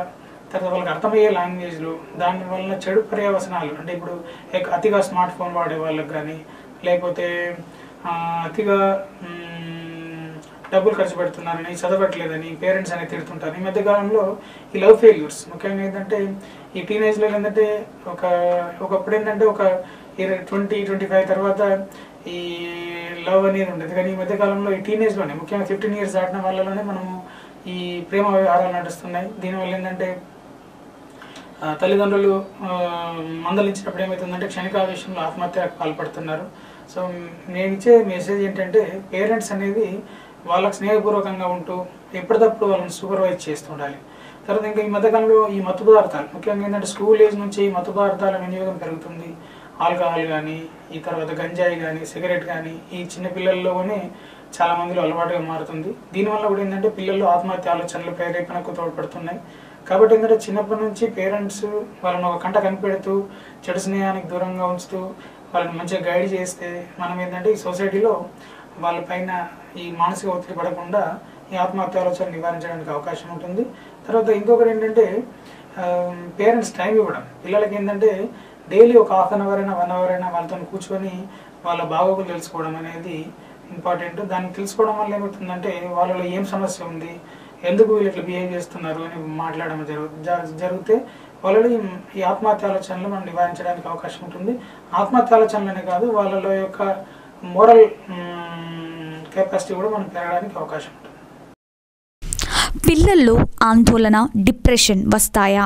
తర్వాత వాళ్ళకి అర్థమయ్యే లాంగ్వేజ్లు దాని వలన చెడు పర్యవసనాలు అంటే ఇప్పుడు ఎక్- అతిగా స్మార్ట్ ఫోన్ వాడే వాళ్ళకి కానీ లేకపోతే ఆ, అతిగా మ్, డబ్బులు ఖర్చు పెడుతున్నారని చదవట్లేదని పేరెంట్స్ అనేది తిడుతుంటారు ఈ మధ్య కాలంలో ఈ లవ్ ఫెయిల్యూర్స్ ముఖ్యంగా ఏంటంటే ఈ టీనేజ్లో ఏంటంటే ఒక ఒకప్పుడు ఏంటంటే ఒక ట్వంటీ ట్వంటీ ఫైవ్ తర్వాత ఈ లవ్ అనేది ఉండేది కానీ ఈ మధ్య కాలంలో ఈ టీనేజ్లోనే ముఖ్యంగా ఫిఫ్టీన్ ఇయర్స్ దాటిన వాళ్ళలోనే మనము ఈ ప్రేమ వ్యవహారాలు నడుస్తున్నాయి దీనివల్ల ఏంటంటే ఆ, తల్లిదండ్రులు ఆ, మందలించినప్పుడు ఏమవుతుందంటే క్షణికావేశంలో ఆత్మహత్యకు పాల్పడుతున్నారు సో నేను ఇచ్చే మెసేజ్ ఏంటంటే పేరెంట్స్ అనేది వాళ్ళకి స్నేహపూర్వకంగా ఉంటూ ఎప్పటికప్పుడు వాళ్ళని సూపర్వైజ్ చేస్తూ ఉండాలి తర్వాత ఇంకా ఈ మధ్యకాలంలో ఈ మత్తు పదార్థాలు ముఖ్యంగా ఏంటంటే స్కూల్ ఏజ్ నుంచి ఈ మత్తు పదార్థాల వినియోగం పెరుగుతుంది ఆల్కహాల్ కానీ ఈ తర్వాత గంజాయి కానీ సిగరెట్ కానీ ఈ చిన్న పిల్లల్లోనే చాలా మందిలో అలవాటుగా మారుతుంది దీనివల్ల కూడా ఏంటంటే పిల్లల్లో ఆత్మహత్య ఆలోచనలు ప్రేరేపణకు తోడ్పడుతున్నాయి కాబట్టి ఏంటంటే చిన్నప్పటి నుంచి పేరెంట్స్ వాళ్ళని ఒక కంట కనిపెడుతూ చెడు స్నేహానికి దూరంగా ఉంచుతూ వాళ్ళని మంచిగా గైడ్ చేస్తే మనం ఏంటంటే ఈ సొసైటీలో వాళ్ళపైన ఈ మానసిక ఒత్తిడి పడకుండా ఈ ఆత్మహత్య ఆలోచనలు నివారించడానికి అవకాశం ఉంటుంది తర్వాత ఇంకొకటి ఏంటంటే పేరెంట్స్ టైం ఇవ్వడం పిల్లలకి ఏంటంటే డైలీ ఒక హాఫ్ అన్ అవర్ అయినా వన్ అవర్ అయినా వాళ్ళతో కూర్చొని వాళ్ళ బాగోగులు తెలుసుకోవడం అనేది ఇంపార్టెంట్ దాన్ని తెలుసుకోవడం వల్ల ఏమవుతుందంటే వాళ్ళలో ఏం సమస్య ఉంది ఎందుకు వీళ్ళు ఇట్లా బిహేవ్ చేస్తున్నారు అని మాట్లాడడం జరుగు జ- జరిగితే వాళ్ళలో ఈ- ఈ ఆత్మహత్య ఆలోచనలు మనం నివారించడానికి అవకాశం ఉంటుంది ఆత్మహత్య ఆలోచనలనే కాదు వాళ్ళలో యొక్క మోరల్ కెపాసిటీ కూడా మనం పెరగడానికి అవకాశం ఉంటుంది పిల్లల్లో ఆందోళన డిప్రెషన్ వస్తాయా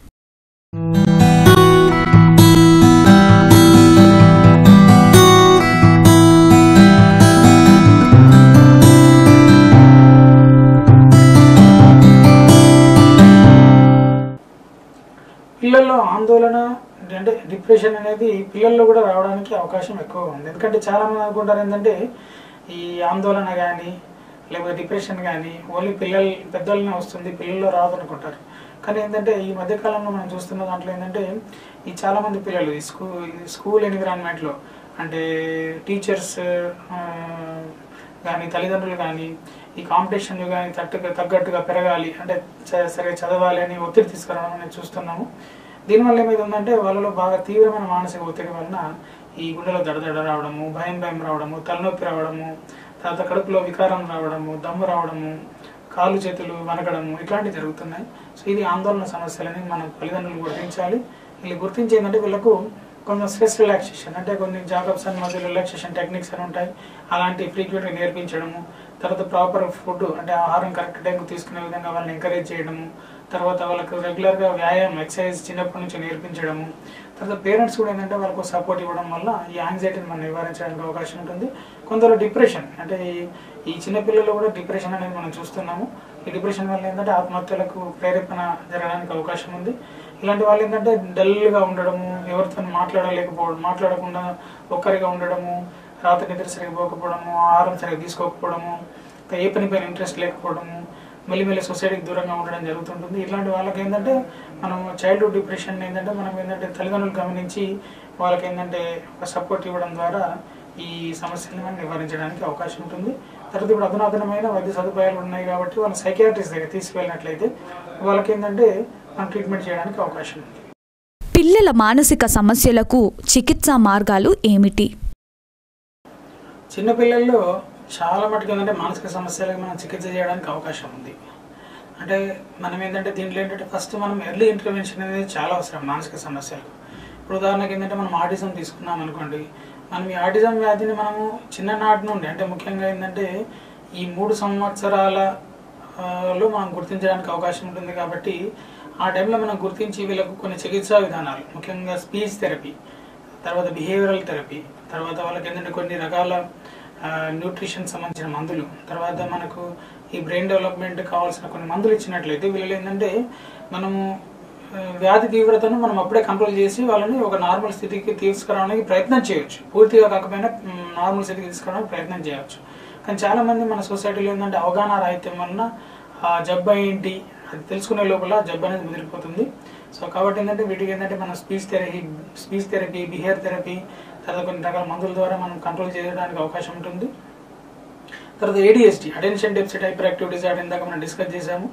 పిల్లల్లో ఆందోళన అంటే డిప్రెషన్ అనేది పిల్లల్లో కూడా రావడానికి అవకాశం ఎక్కువ ఉంది ఎందుకంటే చాలా మంది అనుకుంటారు ఏంటంటే ఈ ఆందోళన కానీ లేకపోతే డిప్రెషన్ కానీ ఓన్లీ పిల్లలు పెద్దలనే వస్తుంది పిల్లల్లో రాదు అనుకుంటారు కానీ ఏంటంటే ఈ మధ్యకాలంలో మనం చూస్తున్న దాంట్లో ఏంటంటే ఈ చాలా మంది పిల్లలు ఈ స్కూల్ స్కూల్ ఎన్విరాన్మెంట్లో అంటే టీచర్స్ కానీ తల్లిదండ్రులు కానీ ఈ కాంపిటీషన్ కానీ తట్టుగా తగ్గట్టుగా పెరగాలి అంటే చ- సరిగా చదవాలి అని ఒత్తిడి తీసుకురావడం అనేది చూస్తున్నాము దీనివల్ల ఏమైందంటే వాళ్ళలో బాగా తీవ్రమైన మానసిక ఒత్తిడి వలన ఈ గుండెలో దడదడ రావడము భయం భయం రావడము తలనొప్పి రావడము తర్వాత కడుపులో వికారం రావడము దమ్ము రావడము కాళ్ళు చేతులు వనకడము ఇట్లాంటివి జరుగుతున్నాయి సో ఇది ఆందోళన సమస్యలని మనం తల్లిదండ్రులు గుర్తించాలి వీళ్ళు గుర్తించేందంటే వీళ్ళకు కొంచెం స్ట్రెస్ రిలాక్సేషన్ అంటే కొన్ని జాకబ్స్ అని మధ్య రిలాక్సేషన్ టెక్నిక్స్ అని ఉంటాయి అలాంటి ఫ్రీక్వెంట్గా నేర్పించడము తర్వాత ప్రాపర్ ఫుడ్ అంటే ఆహారం కరెక్ట్ టైంకి తీసుకునే విధంగా వాళ్ళని ఎంకరేజ్ చేయడము తర్వాత వాళ్ళకు రెగ్యులర్గా వ్యాయామం ఎక్సర్సైజ్ చిన్నప్పటి నుంచి నేర్పించడము తర్వాత పేరెంట్స్ కూడా ఏంటంటే వాళ్ళకు సపోర్ట్ ఇవ్వడం వల్ల ఈ యాంగ్జైటీని మనం నివారించడానికి అవకాశం ఉంటుంది కొందరు డిప్రెషన్ అంటే ఈ- ఈ చిన్నపిల్లల్లో కూడా డిప్రెషన్ అనేది మనం చూస్తున్నాము ఈ డిప్రెషన్ వల్ల ఏంటంటే ఆత్మహత్యలకు ప్రేరేపణ జరగడానికి అవకాశం ఉంది ఇలాంటి వాళ్ళు ఏంటంటే డల్గా ఉండడము ఎవరితో మాట్లాడలేకపోవడం మాట్లాడకుండా ఒక్కరిగా ఉండడము రాత్రి నిద్ర సరిగ్గా పోకపోవడము ఆహారం సరిగ్గా తీసుకోకపోవడము ఇంకా ఏ పని పైన ఇంట్రెస్ట్ లేకపోవడము మళ్ళీ మళ్ళీ సొసైటీకి దూరంగా ఉండడం జరుగుతుంటుంది ఇలాంటి వాళ్ళకి ఏంటంటే మనం చైల్డ్హుడ్ డిప్రెషన్ ఏంటంటే మనం ఏంటంటే తల్లిదండ్రులు గమనించి వాళ్ళకి ఏంటంటే ఒక సపోర్ట్ ఇవ్వడం ద్వారా ఈ సమస్యల్ని మనం నివారించడానికి అవకాశం ఉంటుంది తర్వాత ఇప్పుడు అధునాతనమైన వైద్య సదుపాయాలు ఉన్నాయి కాబట్టి వాళ్ళ సైకియాట్రిస్ట్ దగ్గర తీసుకువెళ్ళినట్లయితే వాళ్ళకి ఏంటంటే మనం ట్రీట్మెంట్ చేయడానికి అవకాశం ఉంది పిల్లల మానసిక సమస్యలకు చికిత్సా మార్గాలు ఏమిటి చిన్నపిల్లల్లో చాలా మటుకు ఏంటంటే మానసిక సమస్యలకు మనం చికిత్స చేయడానికి అవకాశం ఉంది అంటే మనం ఏంటంటే దీంట్లో ఏంటంటే ఫస్ట్ మనం ఎర్లీ ఇంటర్వెన్షన్ అనేది చాలా అవసరం మానసిక సమస్యలు ఇప్పుడు ఉదాహరణకి ఏంటంటే మనం ఆటిజం తీసుకున్నాం అనుకోండి మనం ఈ ఆటిజం వ్యాధిని మనము చిన్ననాటి నుండి అంటే ముఖ్యంగా ఏంటంటే ఈ మూడు సంవత్సరాల ఆ, లో మనం గుర్తించడానికి అవకాశం ఉంటుంది కాబట్టి ఆ టైంలో మనం గుర్తించి వీళ్ళకు కొన్ని చికిత్సా విధానాలు ముఖ్యంగా స్పీచ్ థెరపీ తర్వాత బిహేవియరల్ థెరపీ తర్వాత వాళ్ళకి ఏంటంటే కొన్ని రకాల న్యూట్రిషన్ సంబంధించిన మందులు తర్వాత మనకు ఈ బ్రెయిన్ డెవలప్మెంట్ కావాల్సిన కొన్ని మందులు ఇచ్చినట్లయితే వీళ్ళు ఏంటంటే మనము ఆ, వ్యాధి తీవ్రతను మనం అప్పుడే కంట్రోల్ చేసి వాళ్ళని ఒక నార్మల్ స్థితికి తీసుకురావడానికి ప్రయత్నం చేయొచ్చు పూర్తిగా కాకపోయినా నార్మల్ స్థితికి తీసుకురావడానికి ప్రయత్నం చేయొచ్చు కానీ చాలా మంది మన సొసైటీలో ఏంటంటే అవగాహన రాహిత్యం వలన ఆ జబ్బు ఏంటి అది తెలుసుకునే లోపల జబ్బు అనేది ముదిరిపోతుంది సో కాబట్టి ఏంటంటే వీటికి ఏంటంటే మనం speech therapy speech therapy behaviour therapy తర్వాత కొన్ని రకాల మందుల ద్వారా మనం కంట్రోల్ చేయడానికి అవకాశం ఉంటుంది తర్వాత ADST attention deficit hyper active disorder ఇందాక మనం డిస్కస్ చేసాము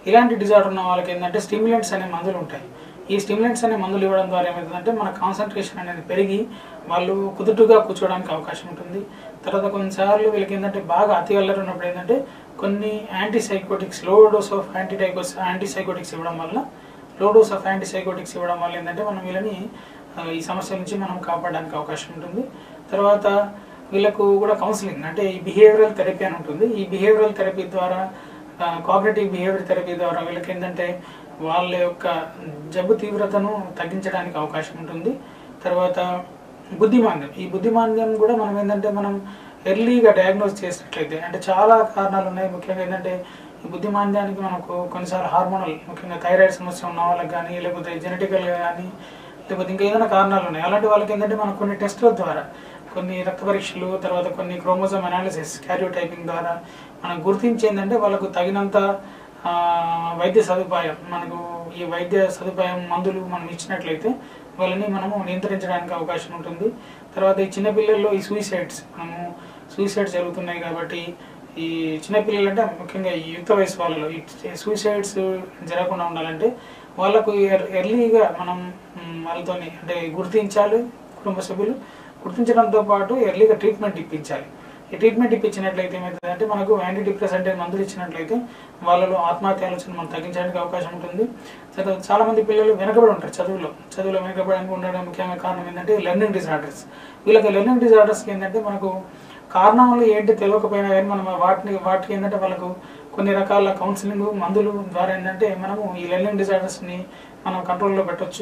ఇలాంటి డిజార్డర్ ఉన్న వాళ్ళకి ఏంటంటే స్టిమ్యులెంట్స్ అనే మందులు ఉంటాయి ఈ స్టిమ్యులెంట్స్ అనే మందులు ఇవ్వడం ద్వారా ఏమవుతుందంటే మన కాన్సన్ట్రేషన్ అనేది పెరిగి వాళ్ళు కుదుటుగా కూర్చోవడానికి అవకాశం ఉంటుంది తర్వాత కొన్నిసార్లు వీళ్ళకి ఏంటంటే బాగా అతి అల్లరి ఉన్నప్పుడు ఏంటంటే కొన్ని anti psychotics low dose of antipsychotics anti psychotics ఇవ్వడం వల్ల లో డోస్ ఆఫ్ యాంటీ సైకోటిక్స్ ఇవ్వడం వల్ల ఏంటంటే మనం వీళ్ళని ఆ, ఈ సమస్య నుంచి మనం కాపాడడానికి అవకాశం ఉంటుంది తర్వాత వీళ్ళకు కూడా కౌన్సిలింగ్ అంటే ఈ బిహేవియరల్ థెరపీ అని ఉంటుంది ఈ బిహేవియరల్ థెరపీ ద్వారా కోఆపరేటివ్ బిహేవియర్ థెరపీ ద్వారా వీళ్ళకి ఏంటంటే వాళ్ళ యొక్క జబ్బు తీవ్రతను తగ్గించడానికి అవకాశం ఉంటుంది తర్వాత బుద్ధిమాంద్యం ఈ బుద్ధిమాంద్యం కూడా మనం ఏంటంటే మనం ఎర్లీగా డయాగ్నోస్ చేసినట్లయితే అంటే చాలా కారణాలు ఉన్నాయి ముఖ్యంగా ఏంటంటే ఈ బుద్ధిమాంద్యానికి మనకు కొన్నిసార్లు హార్మోనల్ ముఖ్యంగా థైరాయిడ్ సమస్య ఉన్న వాళ్ళకి కానీ లేకపోతే జెనెటికల్గా కానీ లేకపోతే ఇంకా ఏదైనా కారణాలు ఉన్నాయి అలాంటి వాళ్ళకి ఏంటంటే మనం కొన్ని టెస్టుల ద్వారా కొన్ని రక్త పరీక్షలు తర్వాత కొన్ని క్రోమోజోమ్ అనాలిసిస్ క్యారియోటైపింగ్ ద్వారా మనం గుర్తించి ఏంటంటే వాళ్ళకు తగినంత ఆ, వైద్య సదుపాయం మనకు ఈ వైద్య సదుపాయం మందులు మనం ఇచ్చినట్లయితే వాళ్ళని మనము నియంత్రించడానికి అవకాశం ఉంటుంది తర్వాత ఈ చిన్నపిల్లల్లో ఈ సూసైడ్స్ మనము సూసైడ్స్ జరుగుతున్నాయి కాబట్టి ఈ చిన్నపిల్లలు అంటే ముఖ్యంగా ఈ యుక్త వయసు వాళ్ళలో ఈ సూసైడ్స్ జరగకుండా ఉండాలంటే వాళ్ళకు ఎర్- ఎర్లీగా మనం మ్, వాళ్ళతోని అంటే గుర్తించాలి కుటుంబ సభ్యులు గుర్తించడంతో పాటు ఎర్లీగా ట్రీట్మెంట్ ఇప్పించాలి ఈ ట్రీట్మెంట్ ఇప్పించినట్లయితే ఏమవుతుందంటే మనకు యాంటీ డిప్రెసెంట్ మందులు ఇచ్చినట్లయితే వాళ్ళలో ఆత్మహత్య ఆలోచన మనం తగ్గించడానికి అవకాశం ఉంటుంది తర్వాత చాలా మంది పిల్లలు వెనకబడి ఉంటారు చదువులో చదువులో వెనకబడానికి ఉండడం ముఖ్యంగా కారణం ఏంటంటే లెర్నింగ్ డిజార్డర్స్ వీళ్ళకి లెర్నింగ్ డిజార్డర్స్కి ఏంటంటే మనకు కారణాలు ఏంటి తెలియకపోయినా కానీ మనం వాటిని వాటికి ఏంటంటే వాళ్ళకు కొన్ని రకాల కౌన్సిలింగ్ మందులు ద్వారా ఏంటంటే మనము ఈ లెర్నింగ్ డిజార్డర్స్ని మనం కంట్రోల్లో పెట్టొచ్చు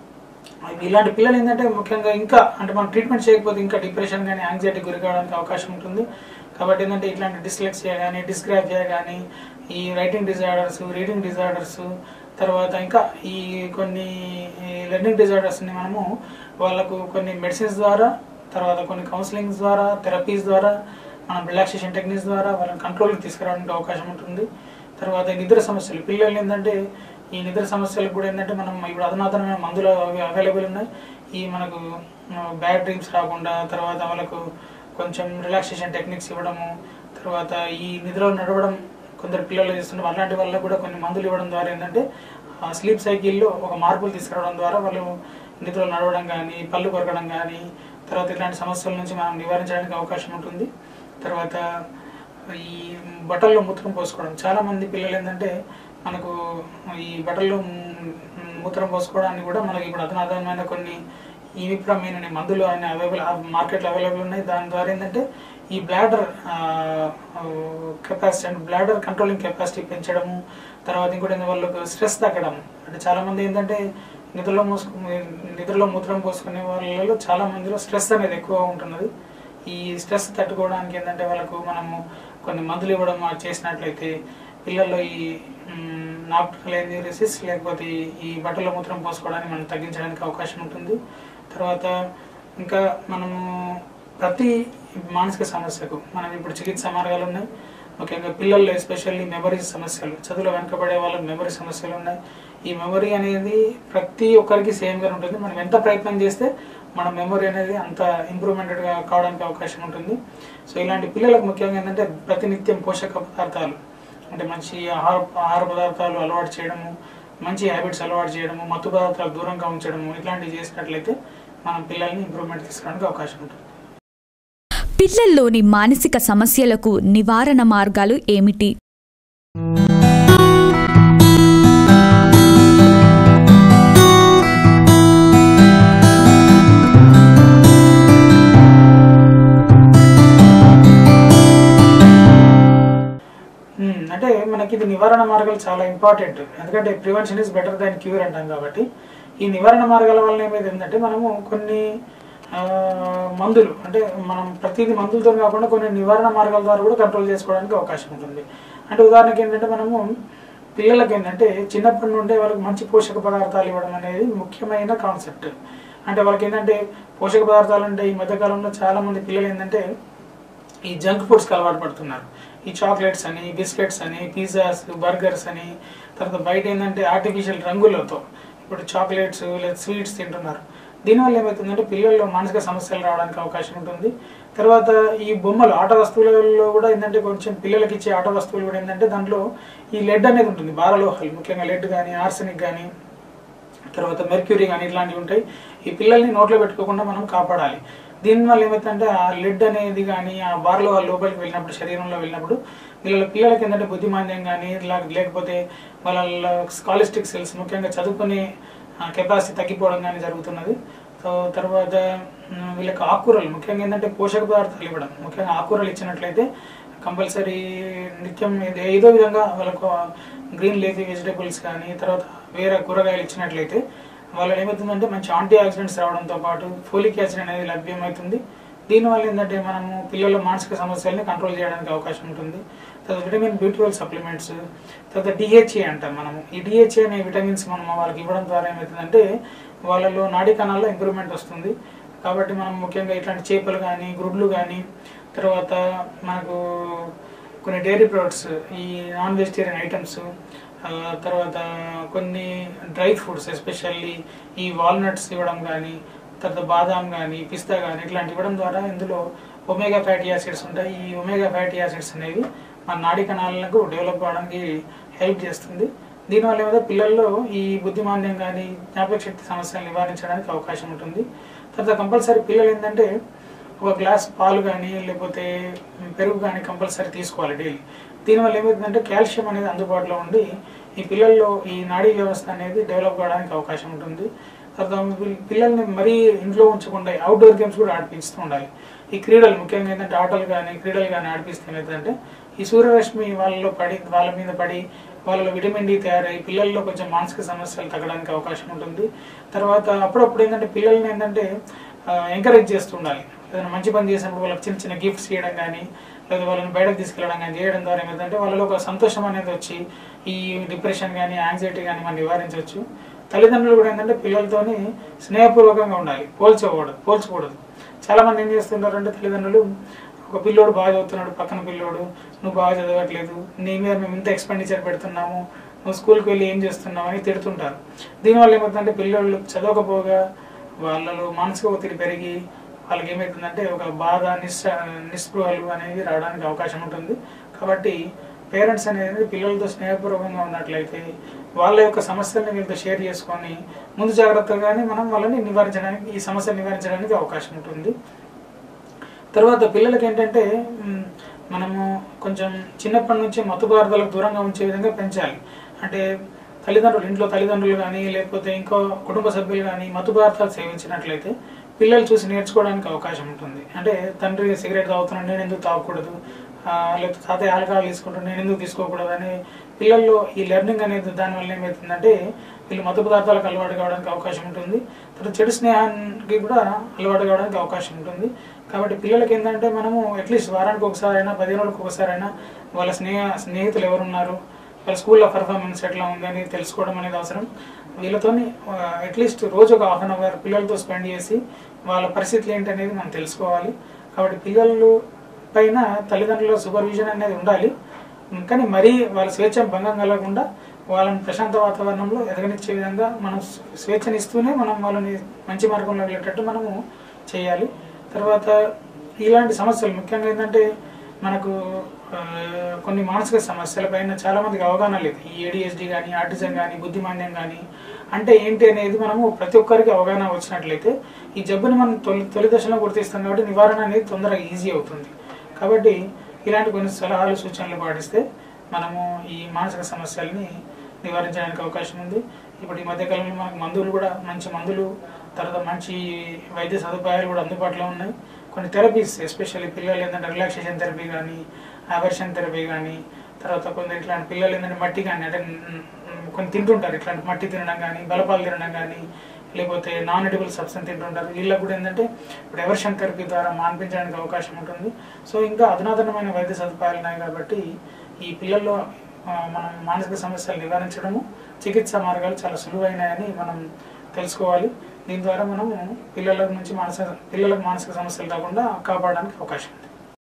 ఇలాంటి పిల్లలు ఏంటంటే ముఖ్యంగా ఇంకా అంటే మనం ట్రీట్మెంట్ చేయకపోతే ఇంకా డిప్రెషన్ కానీ యాంగ్జైటీ గురి కావడానికి అవకాశం ఉంటుంది కాబట్టి ఏంటంటే ఇట్లాంటి డిస్లెక్సియా కానీ డిస్గ్రాఫియా కానీ ఈ రైటింగ్ డిజార్డర్స్ రీడింగ్ డిజార్డర్స్ తర్వాత ఇంకా ఈ కొన్ని లెర్నింగ్ డిజార్డర్స్ని మనము వాళ్ళకు కొన్ని మెడిసిన్స్ ద్వారా తర్వాత కొన్ని కౌన్సిలింగ్స్ ద్వారా థెరపీస్ ద్వారా మనం రిలాక్సేషన్ టెక్నిక్స్ ద్వారా వాళ్ళని కంట్రోల్కి తీసుకురావడానికి అవకాశం ఉంటుంది తర్వాత ఈ నిద్ర సమస్యలు పిల్లలు ఏంటంటే ఈ నిద్ర సమస్యలకు కూడా ఏంటంటే మనం ఇప్పుడు అధునాతనమైన మందులు అవి అవైలబుల్ ఉన్నాయి ఈ మనకు బ్యాడ్ డ్రీమ్స్ రాకుండా తర్వాత వాళ్ళకు కొంచెం రిలాక్సేషన్ టెక్నిక్స్ ఇవ్వడము తర్వాత ఈ నిద్రలో నడవడం కొందరు పిల్లలు చేస్తున్నారు అలాంటి వాళ్ళకు కూడా కొన్ని మందులు ఇవ్వడం ద్వారా ఏంటంటే ఆ స్లీప్ సైకిల్లో ఒక మార్పులు తీసుకురావడం ద్వారా వాళ్ళు నిద్రలో నడవడం కానీ పళ్ళు కొరకడం కానీ తర్వాత ఇలాంటి సమస్యల నుంచి మనం నివారించడానికి అవకాశం ఉంటుంది తర్వాత ఈ బట్టల్లో మూత్రం పోసుకోవడం చాలా మంది పిల్లలు ఏంటంటే మనకు ఈ బట్టల్లో మ్, మూత్రం పోసుకోవడానికి కూడా మనకి ఇప్పుడు అధునాతనమైన కొన్ని ఈవిప్రమైన అనే మందులు అనే అవైలబుల్ మార్కెట్లో అవైలబుల్ ఉన్నాయి దాని ద్వారా ఏంటంటే ఈ బ్లాడర్ కెపాసిటీ అంటే బ్లాడర్ కంట్రోలింగ్ కెపాసిటీ పెంచడము తర్వాత ఇంకోటి ఏంటంటే వాళ్ళకు స్ట్రెస్ తగ్గడం అంటే చాలా మంది ఏంటంటే నిద్రలో మోసుకు నిద్రలో మూత్రం పోసుకునే వాళ్ళలో చాలా మందిలో స్ట్రెస్ అనేది ఎక్కువ ఉంటున్నది ఈ స్ట్రెస్ తట్టుకోవడానికి ఏంటంటే వాళ్ళకు మనము కొన్ని మందులు ఇవ్వడం ఆ చేసినట్లయితే పిల్లల్లో ఈ నాక్టల్ ఎన్యూరిసిస్ లేకపోతే ఈ- ఈ బట్టల మూత్రం పోసుకోవడానికి మనం తగ్గించడానికి అవకాశం ఉంటుంది తర్వాత ఇంకా మనము ప్రతి మానసిక సమస్యకు మనం ఇప్పుడు చికిత్స మార్గాలు ఉన్నాయి ముఖ్యంగా పిల్లల్లో ఎస్పెషల్లీ మెమరీ సమస్యలు చదువులో వెనకబడే వాళ్ళకి మెమరీ సమస్యలు ఉన్నాయి ఈ మెమరీ అనేది ప్రతి ఒక్కరికి సేమ్గా ఉంటుంది మనం ఎంత ప్రయత్నం చేస్తే మన మెమరీ అనేది అంత ఇంప్రూవ్మెంటెడ్గా కావడానికి అవకాశం ఉంటుంది సో ఇలాంటి పిల్లలకు ముఖ్యంగా ఏంటంటే ప్రతినిత్యం పోషక పదార్థాలు అంటే మంచి ఆహార ఆహార పదార్థాలు అలవాటు చేయడము మంచి హ్యాబిట్స్ అలవాటు చేయడము మత్తు పదార్థాలు దూరంగా ఉంచడము ఇట్లాంటివి చేసినట్లయితే మనం పిల్లల్ని ఇంప్రూవ్మెంట్ తీసుకోవడానికి అవకాశం ఉంటుంది పిల్లల్లోని మానసిక సమస్యలకు నివారణ మార్గాలు ఏమిటి మ్మ్. అంటే మనకి ఇది నివారణ మార్గాలు చాలా ఇంపార్టెంట్ ఎందుకంటే prevention is better than cure అంటాం కాబట్టి ఈ నివారణ మార్గాల వల్ల ఏమైంది ఏంటంటే మనము కొన్ని ఆ, మందులు అంటే మనం ప్రతిదీ మందులతో కాకుండా కొన్ని నివారణ మార్గాల ద్వారా కూడా కంట్రోల్ చేసుకోవడానికి అవకాశం ఉంటుంది అంటే ఉదాహరణకి ఏంటంటే మనము పిల్లలకి ఏంటంటే చిన్నప్పటి నుండే వాళ్ళకి మంచి పోషక పదార్థాలు ఇవ్వడం అనేది ముఖ్యమైన కాన్సెప్ట్ అంటే వాళ్ళకి ఏంటంటే పోషక పదార్థాలు అంటే ఈ మధ్యకాలంలో చాలా మంది పిల్లలు ఏంటంటే ఈ జంక్ ఫుడ్స్కి అలవాటు పడుతున్నారు ఈ చాక్లెట్స్ అని బిస్కెట్స్ అని పిజ్జాస్ బర్గర్స్ అని తర్వాత బయట ఏంటంటే ఆర్టిఫిషియల్ రంగులతో ఇప్పుడు చాక్లెట్స్ లేదా స్వీట్స్ తింటున్నారు దీనివల్ల ఏమవుతుందంటే పిల్లల్లో మానసిక సమస్యలు రావడానికి అవకాశం ఉంటుంది తర్వాత ఈ బొమ్మలు ఆట వస్తువులలో కూడా ఏంటంటే కొంచెం పిల్లలకి ఇచ్చే ఆట వస్తువులు కూడా ఏంటంటే దాంట్లో ఈ లెడ్ అనేది ఉంటుంది భారలోహాలు ముఖ్యంగా లెడ్ కానీ ఆర్సెనిక్ కానీ తర్వాత మెర్క్యూరీ కానీ ఇట్లాంటివి ఉంటాయి ఈ పిల్లల్ని నోట్లో పెట్టుకోకుండా మనం కాపాడాలి దీనివల్ల ఏమవుతుందంటే ఆ లెడ్ అనేది కానీ ఆ బార్లో వాళ్ళ లోపలికి వెళ్ళినప్పుడు శరీరంలో వెళ్ళినప్పుడు వీళ్ళ పిల్లలకి ఏంటంటే బుద్ధిమాంద్యం కానీ ఇలా లేకపోతే వాళ్ళ స్కాలిస్టిక్ సెల్స్ ముఖ్యంగా చదువుకునే కెపాసిటీ తగ్గిపోవడం కానీ జరుగుతున్నది సో తర్వాత ఉమ్, వీళ్ళకి ఆకుకూరలు ముఖ్యంగా ఏంటంటే పోషక పదార్థాలు ఇవ్వడం ముఖ్యంగా ఆకుకూరలు ఇచ్చినట్లయితే కంపల్సరీ నిత్యం ఏదో- ఏదో విధంగా వాళ్ళకు గ్రీన్ లేఫీ వెజిటేబుల్స్ కానీ తర్వాత వేరే కూరగాయలు ఇచ్చినట్లయితే వాళ్ళు ఏమవుతుందంటే మంచి యాంటీ ఆక్సిడెంట్స్ రావడంతో పాటు ఫోలిక్ యాసిడ్ అనేది లభ్యమవుతుంది దీనివల్ల ఏంటంటే మనము పిల్లల మానసిక సమస్యల్ని కంట్రోల్ చేయడానికి అవకాశం ఉంటుంది తర్వాత విటమిన్ బి ట్వెల్వ్ సప్లిమెంట్స్ తర్వాత డిహెచ్ఏ అంటాం మనము ఈ డిహెచ్ఏ అనే విటమిన్స్ మనం వాళ్ళకి ఇవ్వడం ద్వారా ఏమవుతుందంటే వాళ్ళలో నాడీ కణాల్లో ఇంప్రూవ్మెంట్ వస్తుంది కాబట్టి మనం ముఖ్యంగా ఇట్లాంటి చేపలు కానీ గుడ్లు కానీ తర్వాత మనకు కొన్ని డైరీ ప్రొడక్ట్స్ ఈ నాన్ వెజిటేరియన్ ఐటమ్స్ తర్వాత కొన్ని డ్రై ఫ్రూట్స్ ఎస్పెషల్లీ ఈ వాల్నట్స్ ఇవ్వడం కానీ తర్వాత బాదాం కానీ పిస్తా కానీ ఇట్లాంటి ఇవ్వడం ద్వారా ఇందులో ఒమేగా ఫ్యాటీ యాసిడ్స్ ఉంటాయి ఈ ఒమేగా ఫ్యాటీ యాసిడ్స్ అనేవి మన నాడీ కణాలకు డెవలప్ అవడానికి హెల్ప్ చేస్తుంది దీనివల్ల ఏమైతే పిల్లల్లో ఈ బుద్ధిమాంద్యం కానీ జ్ఞాపక శక్తి సమస్యలు నివారించడానికి అవకాశం ఉంటుంది తర్వాత కంపల్సరీ పిల్లలు ఏంటంటే ఒక గ్లాస్ పాలు కానీ లేకపోతే పెరుగు కానీ కంపల్సరీ తీసుకోవాలి డైలీ దీనివల్ల ఏమవుతుందంటే కాల్షియం అనేది అందుబాటులో ఉండి ఈ పిల్లల్లో ఈ నాడీ వ్యవస్థ అనేది డెవలప్ కావడానికి అవకాశం ఉంటుంది తర్వాత పిల్- పిల్లల్ని మరీ ఇంట్లో ఉంచకుండా అవుట్డోర్ గేమ్స్ కూడా ఆడిపిస్తూ ఉండాలి ఈ క్రీడలు ముఖ్యంగా ఏంటంటే ఆటలు కానీ క్రీడలు కానీ ఆడిపిస్తే ఏమవుతుందంటే ఈ సూర్యరశ్మి వాళ్ళలో పడి వాళ్ళ మీద పడి వాళ్ళలో విటమిన్ డి తయారై పిల్లల్లో కొంచెం మానసిక సమస్యలు తగ్గడానికి అవకాశం ఉంటుంది తర్వాత అప్పుడప్పుడు ఏంటంటే పిల్లల్ని ఏంటంటే ఎంకరేజ్ చేస్తూ ఉండాలి ఏదైనా మంచి పని చేసినప్పుడు వాళ్ళకి చిన్న చిన్న గిఫ్ట్స్ చేయడం కానీ లేదా వాళ్ళని బయటకు తీసుకెళ్ళడం కానీ చేయడం ద్వారా ఏమైందంటే వాళ్ళలో ఒక సంతోషం అనేది వచ్చి ఈ డిప్రెషన్ కానీ యాంగ్జైటీ కానీ మనం నివారించవచ్చు తల్లిదండ్రులు కూడా ఏంటంటే పిల్లలతోని స్నేహపూర్వకంగా ఉండాలి పోల్చకూడదు పోల్చకూడదు చాలా మంది ఏం చేస్తుంటారంటే తల్లిదండ్రులు ఒక పిల్లోడు బాగా చదువుతున్నాడు పక్కన పిల్లోడు నువ్వు బాగా చదవట్లేదు నీ మీద మేము ఇంత ఎక్స్పెండిచర్ పెడుతున్నాము నువ్వు స్కూల్కి వెళ్ళి ఏం చేస్తున్నావు అని తిడుతుంటారు దీనివల్ల ఏమవుతుందంటే పిల్లోళ్ళు చదవకపోగా వాళ్ళలో మానసిక ఒత్తిడి పెరిగి వాళ్ళకి ఏమవుతుందంటే ఒక బాధ నిస్స నిస్పృహలు అనేవి రావడానికి అవకాశం ఉంటుంది కాబట్టి పేరెంట్స్ అనేది పిల్లలతో స్నేహపూర్వకంగా ఉన్నట్లయితే వాళ్ళ యొక్క సమస్యల్ని వీళ్ళతో షేర్ చేసుకొని ముందు జాగ్రత్తగానే మనం వాళ్ళని నివారించడానికి ఈ సమస్యను నివారించడానికి అవకాశం ఉంటుంది తర్వాత పిల్లలకి ఏంటంటే మ్, మనము కొంచెం చిన్నప్పటి నుంచి మత్తు పదార్థాలకు దూరంగా ఉంచే విధంగా పెంచాలి అంటే తల్లిదండ్రులు ఇంట్లో తల్లిదండ్రులు కానీ లేకపోతే ఇంకో కుటుంబ సభ్యులు కానీ మత్తు పదార్థాలు సేవించినట్లయితే పిల్లలు చూసి నేర్చుకోవడానికి అవకాశం ఉంటుంది అంటే తండ్రి సిగరెట్ తాగుతున్నాడు నేను ఎందుకు తాగకూడదు ఆ, లేకపోతే తాతయ్య ఆల్కహాల్ తీసుకుంటాను నేను ఎందుకు తీసుకోకూడదు అని పిల్లల్లో ఈ లెర్నింగ్ అనేది దానివల్ల ఏమవుతుందంటే వీళ్ళు మత్తు పదార్థాలకు అలవాటు కావడానికి అవకాశం ఉంటుంది తర్వాత చెడు స్నేహానికి కూడా అలవాటు కావడానికి అవకాశం ఉంటుంది కాబట్టి పిల్లలకి ఏంటంటే మనము అట్లీస్ట్ వారానికి ఒకసారి అయినా పదిహేను రోజులకు ఒకసారి అయినా వాళ్ళ స్నేహ స్నేహితులు ఎవరున్నారు వాళ్ళ స్కూల్లో పర్ఫార్మెన్స్ ఎట్లా ఉందని తెలుసుకోవడం అనేది అవసరం వీళ్ళతోని అట్లీస్ట్ రోజు ఒక హాఫ్ అన్ అవర్ పిల్లలతో స్పెండ్ చేసి వాళ్ళ పరిస్థితులు ఏంటి అనేది మనం తెలుసుకోవాలి కాబట్టి పిల్లలు పైన తల్లిదండ్రుల సూపర్విజన్ అనేది ఉండాలి ఉం, కానీ మరీ వాళ్ళ స్వేచ్ఛ భంగం కలగకుండా వాళ్ళని ప్రశాంత వాతావరణంలో ఎదగనిచ్చే విధంగా మనం స్వ- స్వేచ్ఛనిస్తూనే మనం వాళ్ళని మంచి మార్గంలో వెళ్ళేటట్టు మనము చేయాలి తర్వాత ఇలాంటి సమస్యలు ముఖ్యంగా ఏంటంటే మనకు ఆ, కొన్ని మానసిక సమస్యల పైన చాలా మందికి అవగాహన లేదు ఈ ఏడిఎస్డి కానీ ఆర్టిజం కానీ బుద్ధిమాంద్యం కానీ అంటే ఏంటి అనేది మనము ప్రతి ఒక్కరికి అవగాహన వచ్చినట్లయితే ఈ జబ్బుని మనం తొలి తొలి దశలో గుర్తిస్తాం కాబట్టి నివారణ అనేది తొందరగా ఈజీ అవుతుంది కాబట్టి ఇలాంటి కొన్ని సలహాలు సూచనలు పాటిస్తే మనము ఈ మానసిక సమస్యల్ని నివారించడానికి అవకాశం ఉంది ఇప్పుడు ఈ మధ్యకాలంలో మనకు మందులు కూడా మంచి మందులు తర్వాత మంచి వైద్య సదుపాయాలు కూడా అందుబాటులో ఉన్నాయి కొన్ని థెరపీస్ ఎస్పెషల్లీ పిల్లలు ఏంటంటే రిలాక్సేషన్ థెరపీ కానీ అవర్షన్ థెరపీ కానీ తర్వాత కొన్ని ఇట్లాంటి పిల్లలు ఏంటంటే మట్టి కానీ అంటే మ్, కొన్ని తింటుంటారు ఇట్లాంటి మట్టి తినడం కానీ బలపాలు తినడం కానీ లేకపోతే నాన్ ఎడిబుల్ సబ్స్టెన్స్ తింటుంటారు వీళ్ళకి కూడా ఏంటంటే ఇప్పుడు ఎవర్షన్ థెరపీ ద్వారా మాన్పించడానికి అవకాశం ఉంటుంది సో ఇంకా అధునాతనమైన వైద్య సదుపాయాలు ఉన్నాయి కాబట్టి ఈ పిల్లల్లో ఆ, మనం మానసిక సమస్యలు నివారించడము చికిత్స మార్గాలు చాలా సులువైనాయని మనం తెలుసుకోవాలి దీని ద్వారా మనము పిల్లల నుంచి మానసిక పిల్లలకు మానసిక సమస్యలు రాకుండా కాపాడడానికి అవకాశం ఉంది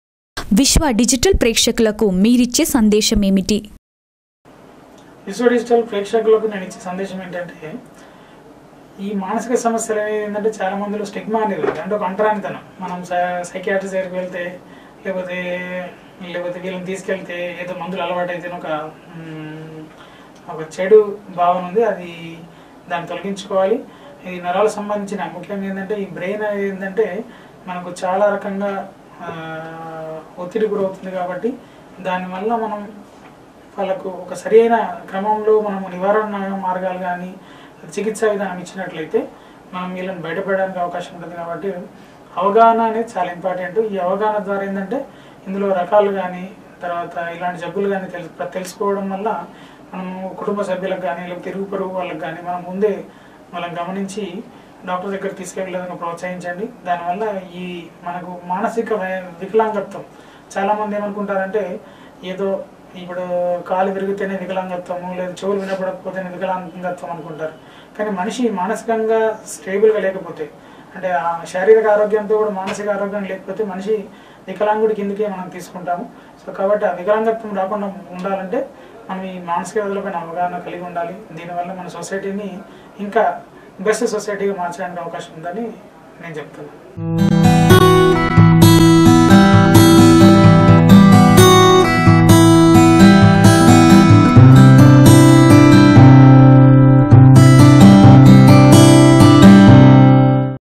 విశ్వ డిజిటల్ ప్రేక్షకులకు మీరిచ్చే సందేశం ఏమిటి విశ్వ డిజిటల్ ప్రేక్షకులకు నేను ఇచ్చే సందేశం ఏంటంటే ఈ మానసిక సమస్యలు అనేది ఏంటంటే చాలా మందిలో స్టిగ్మా అనేది ఉంది అంటే ఒక అంటరానితనం మనం సైకియాట్రిస్ట్ దగ్గరికి వెళ్తే లేకపోతే లేకపోతే వీళ్ళని తీసుకెళ్తే ఏదో మందులు అలవాటు అయితే ఒక మ్, ఒక చెడు భావన ఉంది అది దాన్ని తొలగించుకోవాలి ఇది నరాలకు సంబంధించిన ముఖ్యంగా ఏంటంటే ఈ బ్రెయిన్ అనేది ఏంటంటే మనకు చాలా రకంగా ఆ, ఒత్తిడి గురవుతుంది కాబట్టి దానివల్ల మనం వాళ్ళకు ఒక సరైన క్రమంలో మనం నివారణ మార్గాలు కానీ చికిత్సా విధానం ఇచ్చినట్లయితే మనం వీళ్ళని బయటపడడానికి అవకాశం ఉంటుంది కాబట్టి అవగాహన అనేది చాలా ఇంపార్టెంట్ ఈ అవగాహన ద్వారా ఏంటంటే ఇందులో రకాలు కానీ తర్వాత ఇలాంటి జబ్బులు కానీ తెలుసు తెలుసుకోవడం వల్ల మనం కుటుంబ సభ్యులకు కానీ లేకపోతే ఇరుగు పొరుగు వాళ్ళకి కానీ మనం ముందే వాళ్ళని గమనించి డాక్టర్ దగ్గర తీసుకెళ్ళేందుకు ప్రోత్సహించండి దానివల్ల ఈ మనకు మానసిక వై- వికలాంగత్వం చాలా మంది ఏమనుకుంటారంటే ఏదో ఇప్పుడు కాలు విరిగితేనే వికలాంగత్వము లేదా చెవులు వినపడకపోతేనే వికలాంగత్వం అనుకుంటారు కానీ మనిషి మానసికంగా స్టేబుల్గా లేకపోతే అంటే ఆ శారీరక ఆరోగ్యంతో కూడా మానసిక ఆరోగ్యం లేకపోతే మనిషి వికలాంగుడి కిందకే మనం తీసుకుంటాము సో కాబట్టి ఆ వికలాంగత్వం రాకుండా ఉండాలంటే మనం ఈ మానసిక వ్యాధులపైన అవగాహన కలిగి ఉండాలి దీనివల్ల మన సొసైటీని ఇంకా బెస్ట్ సొసైటీగా మార్చడానికి అవకాశం ఉందని నేను చెప్తున్నాను